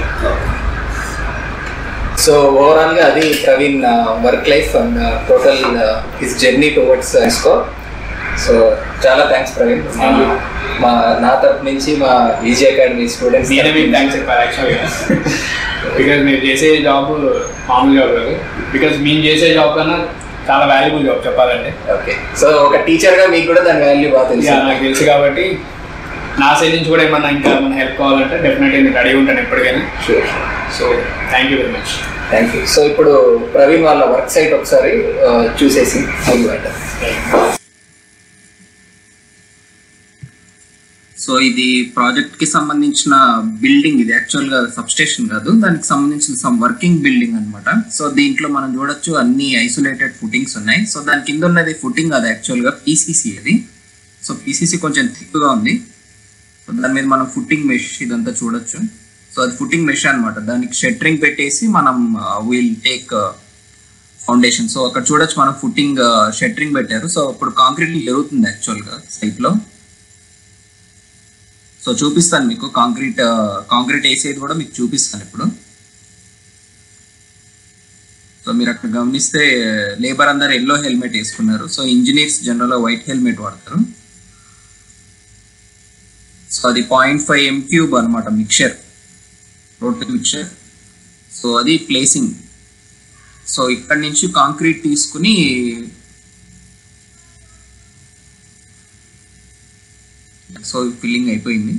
సో ఓవరాల్ గా అది Praveen work life and total his journey towards ఇస్కో సో చాలా థ్యాంక్స్ ప్రవీణ్ Thank you. మా నా తరపు నుంచి మా ఈజీ అకాడమీ స్టూడెంట్స్ నేనే మీకు థ్యాంక్స్ చెప్పాలి యాక్చువల్గా బికాజ్ మీరు చేసే జాబ్ మామూలు జాబ్ కాదు బికాజ్ మేము చేసే జాబ్ కన్నా చాలా వాల్యుబుల్ జాబ్ చెప్పాలంటే ఓకే సో ఒక టీచర్ గా మీకు కూడా దాని వాల్యూ బాగా ఇక తెలుసు నాకు తెలుసు కాబట్టి నా సైడ్ నుంచి కూడా ఏమన్నా ఇంకా మన హెల్ప్ కావాలంటే డెఫినెట్గా నేను రెడీ ఉంటాను ఎప్పటికైనా sure so thank you very much thank you so ఇప్పుడు ప్రవీణ్ వాళ్ళ వర్క్ సైట్ ఒకసారి uh, చూసేసి మొదలు పెట్టారు సో ఇది ప్రాజెక్ట్ కి సంబంధించిన బిల్డింగ్ ఇది యాక్చువల్ గా సబ్స్టేషన్ కాదు దానికి సంబంధించిన సమ్ వర్కింగ్ బిల్డింగ్ అన్నమాట సో దీంట్లో మనం చూడొచ్చు అన్ని ఐసోలేటెడ్ ఫుటింగ్స్ ఉన్నాయి సో దాని కింద ఉన్నది ఫుటింగ్ అది యాక్చువల్ గా పీసీసీ అది సో పీసీసీ కొంచెం థిక్ గా ఉంది సో దాని మీద మనం ఫుట్టింగ్ మెష్ ఇదంతా చూడొచ్చు సో అది ఫుట్టింగ్ మెష్ అన్నమాట దానికి షెటరింగ్ పెట్టేసి మనం విల్ టేక్ ఫౌండేషన్ సో అక్కడ చూడొచ్చు మనం ఫుట్టింగ్ షెటరింగ్ పెట్టారు సో ఇప్పుడు కాంక్రీట్ జరుగుతుంది యాక్చువల్ గా సైట్ లో సో చూపిస్తాను మీకు కాంక్రీట్ కాంక్రీట్ వేసేది కూడా మీకు చూపిస్తాను ఇప్పుడు సో మీరు అక్కడ గమనిస్తే లేబర్ అందరు ఎల్లో హెల్మెట్ వేసుకున్నారు so engineers general white helmet వాడతారు సో అది పాయింట్ ఫైవ్ ఎం క్యూబ్ అనమాట మిక్చర్ రోటరీ మిక్చర్ సో అది ప్లేసింగ్ సో ఇక్కడ నుంచి కాంక్రీట్ తీసుకుని సో ఫిల్లింగ్ అయిపోయింది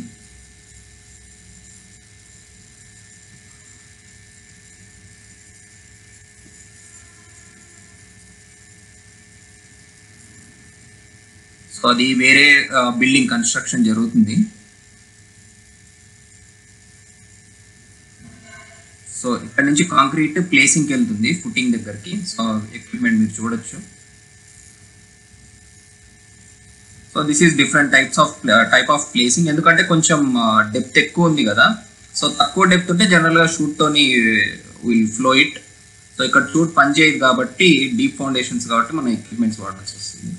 సో అది వేరే బిల్డింగ్ కన్స్ట్రక్షన్ జరుగుతుంది సో ఇక్కడ నుంచి కాంక్రీట్ ప్లేసింగ్కి వెళ్తుంది ఫుటింగ్ దగ్గరికి సో ఎక్విప్మెంట్ మీరు చూడొచ్చు so this is different types of type of placing ఎందుకంటే కొంచెం డెప్త్ ఎక్కువ ఉంది కదా సో తక్కువ డెప్త్ ఉంటే జనరల్గా షూట్ తోని విల్ ఫ్లో ఇట్ సో ఇక్కడ షూట్ పనిచేయదు కాబట్టి డీప్ ఫౌండేషన్స్ కాబట్టి మనం ఎక్విప్మెంట్స్ వాడాల్సి వస్తుంది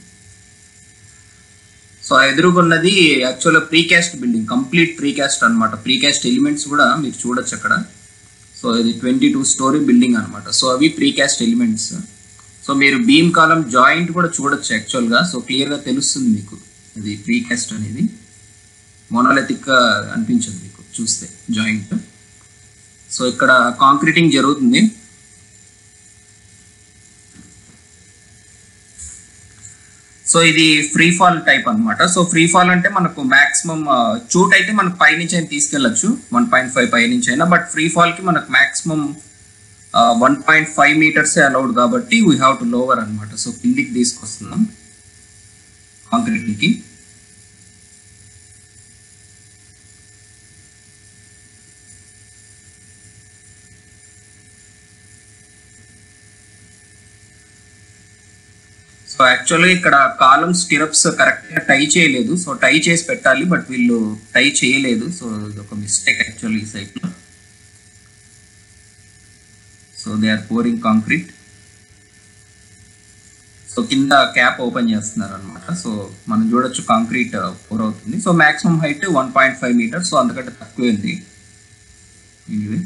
సో ఎదురుగున్నది యాక్చువల్గా ప్రీకాస్ట్ బిల్డింగ్ కంప్లీట్ ప్రీకాస్ట్ అనమాట ప్రీకాస్ట్ ఎలిమెంట్స్ కూడా మీరు చూడొచ్చు అక్కడ సో ఇది ట్వంటీ టూ స్టోరీ బిల్డింగ్ అనమాట సో అవి ప్రీకాస్ట్ ఎలిమెంట్స్ సో మీరు బీమ్ కాలం జాయింట్ కూడా చూడొచ్చు యాక్చువల్గా సో క్లియర్గా తెలుస్తుంది మీకు ఇది ప్రీకాస్ట్ అనేది మొనోలెథిక్ అనిపించదు మీకు చూస్తే జాయింట్ సో ఇక్కడ కాంక్రీటింగ్ జరుగుతుంది సో ఇది ఫ్రీ ఫాల్ టైప్ అన్నమాట సో ఫ్రీ ఫాల్ అంటే మనకు మాక్సిమం చూట్ అయితే మనకు పై నుంచి అయినా తీసుకెళ్ళచ్చు వన్ పాయింట్ ఫైవ్ పై నుంచి అయినా బట్ ఫ్రీ ఫాల్ కి మనకు maximum one point five metres allowed కాబట్టి వీ హ్యావ్ టు లోవర్ అనమాట సో కిందికి తీసుకొస్తున్నాం కాంక్రీట్ కి సో యాక్చువల్గా ఇక్కడ కాలం స్టిరప్స్ కరెక్ట్గా టై చేయలేదు సో టై చేసి పెట్టాలి బట్ వీళ్ళు టై చేయలేదు సో ఇది ఒక మిస్టేక్ యాక్చువల్లీ ఈ సైట్లో so they are pouring concrete so కింద క్యాప్ ఓపెన్ చేస్తున్నారు అనమాట సో మనం చూడొచ్చు కాంక్రీట్ పోర్ అవుతుంది so maximum height one point five metre so అంతకంటే తక్కువే ఉంది ఇది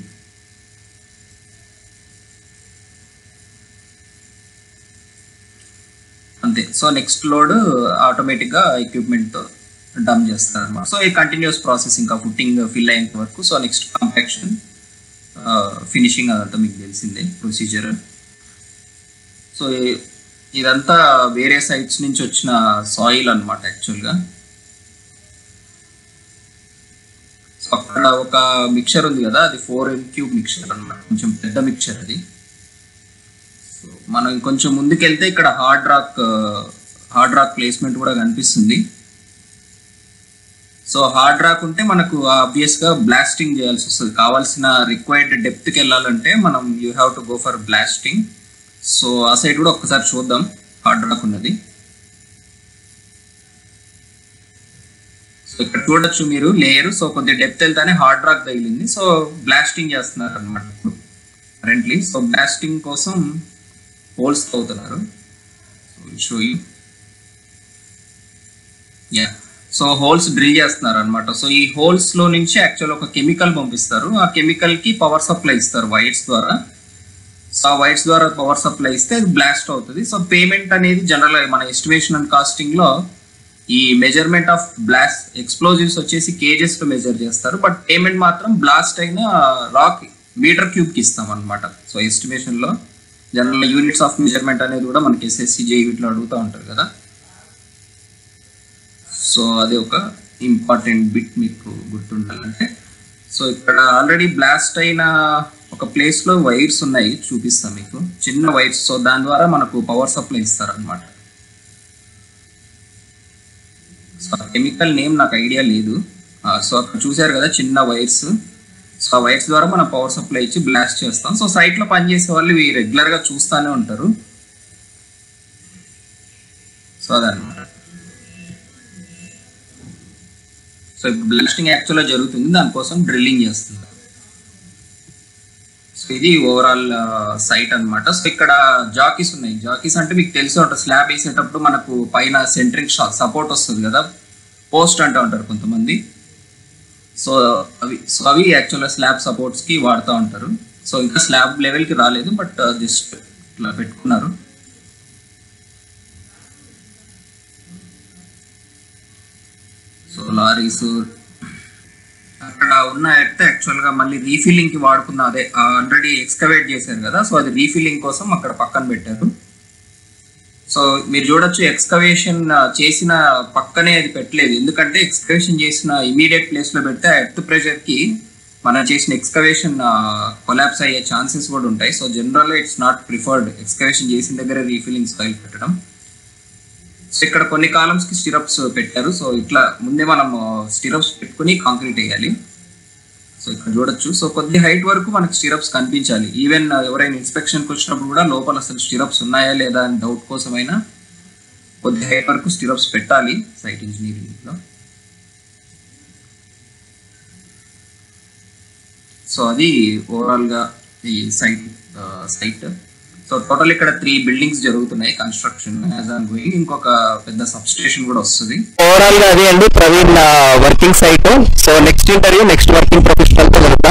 అంతే సో నెక్స్ట్ లోడ్ ఆటోమేటిక్గా ఎక్విప్మెంట్తో డంప్ చేస్తారు అనమాట సో ఈ కంటిన్యూస్ ప్రాసెస్ ఇంకా ఫుట్టింగ్ ఫిల్ అయ్యేంత వరకు సో నెక్స్ట్ కాంపాక్షన్ ఫినిషింగ్ అదంతా మీకు తెలిసిందే ప్రొసీజర్ సో ఇదంతా వేరే సైట్స్ నుంచి వచ్చిన సాయిల్ అనమాట యాక్చువల్గా సో అక్కడ ఒక మిక్చర్ ఉంది కదా అది ఫోర్ ఎం క్యూబ్ మిక్చర్ అనమాట కొంచెం పెద్ద మిక్చర్ అది సో మనం కొంచెం ముందుకెళ్తే ఇక్కడ hard rock hard rock placement కూడా కనిపిస్తుంది సో హార్డ్ రాక్ ఉంటే మనకు ఆబ్వియస్ గా బ్లాస్టింగ్ చేయాల్సి వస్తుంది కావాల్సిన రిక్వైర్డ్ డెప్త్ కి వెళ్ళాలంటే మనం you have to go for blasting so ఆ సైడ్ కూడా ఒక్కసారి చూద్దాం హార్డ్ రాక్ ఉన్నది సో ఇక్కడ చూడొచ్చు మీరు లేయర్ సో కొద్ది డెప్త్ వెళ్తానే హార్డ్ రాక్ తగిలింది సో బ్లాస్టింగ్ చేస్తున్నారు అనమాట కరెంట్లీ సో బ్లాస్టింగ్ కోసం హోల్స్ తవ్వుతున్నారు show you yeah so holes drill చేస్తున్నారు అనమాట సో ఈ హోల్స్ లో నుంచి యాక్చువల్ ఒక కెమికల్ పంపిస్తారు ఆ కెమికల్ కి పవర్ సప్లై ఇస్తారు వైర్స్ ద్వారా సో ఆ వైర్స్ ద్వారా పవర్ సప్లై ఇస్తే అది బ్లాస్ట్ అవుతుంది సో పేమెంట్ అనేది జనరల్ మన ఎస్టిమేషన్ అండ్ కాస్టింగ్ లో ఈ మెజర్మెంట్ ఆఫ్ బ్లాస్ట్ ఎక్స్ప్లోజివ్స్ వచ్చేసి కేజెస్ లో మెజర్ చేస్తారు బట్ పేమెంట్ మాత్రం బ్లాస్ట్ అయిన రాక్ మీటర్ క్యూబ్ కి ఇస్తాం అనమాట సో ఎస్టిమేషన్ లో జనరల్ యూనిట్స్ ఆఫ్ మెజర్మెంట్ అనేది కూడా మనకి ఎస్ఎస్సి జేఈ వీటిలో అడుగుతూ ఉంటారు కదా సో అది ఒక ఇంపార్టెంట్ బిట్ మీకు గుర్తుండాలంటే సో ఇక్కడ ఆల్రెడీ బ్లాస్ట్ అయిన ఒక ప్లేస్ లో వైర్స్ ఉన్నాయి చూపిస్తాం మీకు చిన్న వైర్స్ సో దాని ద్వారా మనకు పవర్ సప్లై ఇస్తారనమాట సో కెమికల్ నేమ్ నాకు ఐడియా లేదు సో అక్కడ చూశారు కదా చిన్న వైర్స్ సో ఆ వైర్స్ ద్వారా మనం పవర్ సప్లై ఇచ్చి బ్లాస్ట్ చేస్తాం సో సైట్ లో పనిచేసే వాళ్ళు ఇవి రెగ్యులర్ గా చూస్తానే ఉంటారు సో అదనమాట సో ఇప్పుడు బ్లాస్టింగ్ యాక్చువల్గా జరుగుతుంది దానికోసం డ్రిల్లింగ్ చేస్తుంది సో ఇది ఓవరాల్ సైట్ అన్నమాట సో ఇక్కడ జాకీస్ ఉన్నాయి జాకీస్ అంటే మీకు తెలిసి ఉంటుంది స్లాబ్ వేసేటప్పుడు మనకు పైన సెంట్రింగ్ సపోర్ట్ వస్తుంది కదా పోస్ట్ అంటూ ఉంటారు కొంతమంది సో అవి సో అవి యాక్చువల్గా స్లాబ్ సపోర్ట్స్కి వాడుతూ ఉంటారు సో ఇంకా స్లాబ్ లెవెల్కి రాలేదు బట్ జస్ట్ ఇట్లా పెట్టుకున్నారు సో లారీస్ అక్కడ ఉన్న ఎర్త్ యాక్చువల్గా మళ్ళీ రీఫిల్లింగ్ కి వాడుకున్న అదే ఆల్రెడీ ఎక్స్కవేట్ చేశారు కదా సో అది రీఫిల్లింగ్ కోసం అక్కడ పక్కన పెట్టారు సో మీరు చూడొచ్చు ఎక్స్కవేషన్ చేసిన పక్కనే అది పెట్టలేదు ఎందుకంటే ఎక్స్కవేషన్ చేసిన ఇమీడియట్ ప్లేస్ లో పెడితే ఆ ఎర్త్ ప్రెషర్ కి మనం చేసిన ఎక్స్కవేషన్ కొలాప్స్ అయ్యే ఛాన్సెస్ కూడా ఉంటాయి so general it's not preferred excavation చేసిన దగ్గర రీఫిల్లింగ్ స్టైల్ పెట్టడం సో ఇక్కడ కొన్ని కాలమ్స్ కి స్టిరప్స్ పెట్టారు సో ఇట్లా ముందే మనం స్టిరప్స్ పెట్టుకుని కాంక్రీట్ వేయాలి సో ఇక్కడ చూడొచ్చు సో కొద్ది హైట్ వరకు మనకి స్టిరప్స్ కనిపించాలి ఈవెన్ ఎవరైనా ఇన్స్పెక్షన్కి వచ్చినప్పుడు కూడా లోపల అసలు స్టిరప్స్ ఉన్నాయా లేదా అని డౌట్ కోసమైనా కొద్ది హైట్ వరకు స్టిరప్స్ పెట్టాలి సైట్ ఇంజనీరింగ్ లో సో అది ఓవరాల్ గా ఈ సైట్ సైట్ సో టోటల్ ఇక్కడ త్రీ బిల్డింగ్స్ జరుగుతున్నాయి కన్స్ట్రక్షన్ యాజ్ ఆన్ గోయింగ్ ఇంకొక పెద్ద సబ్ స్టేషన్ కూడా వస్తుంది ఓవరాల్ గా అదే అండి Praveen working site so next interview next working professional తో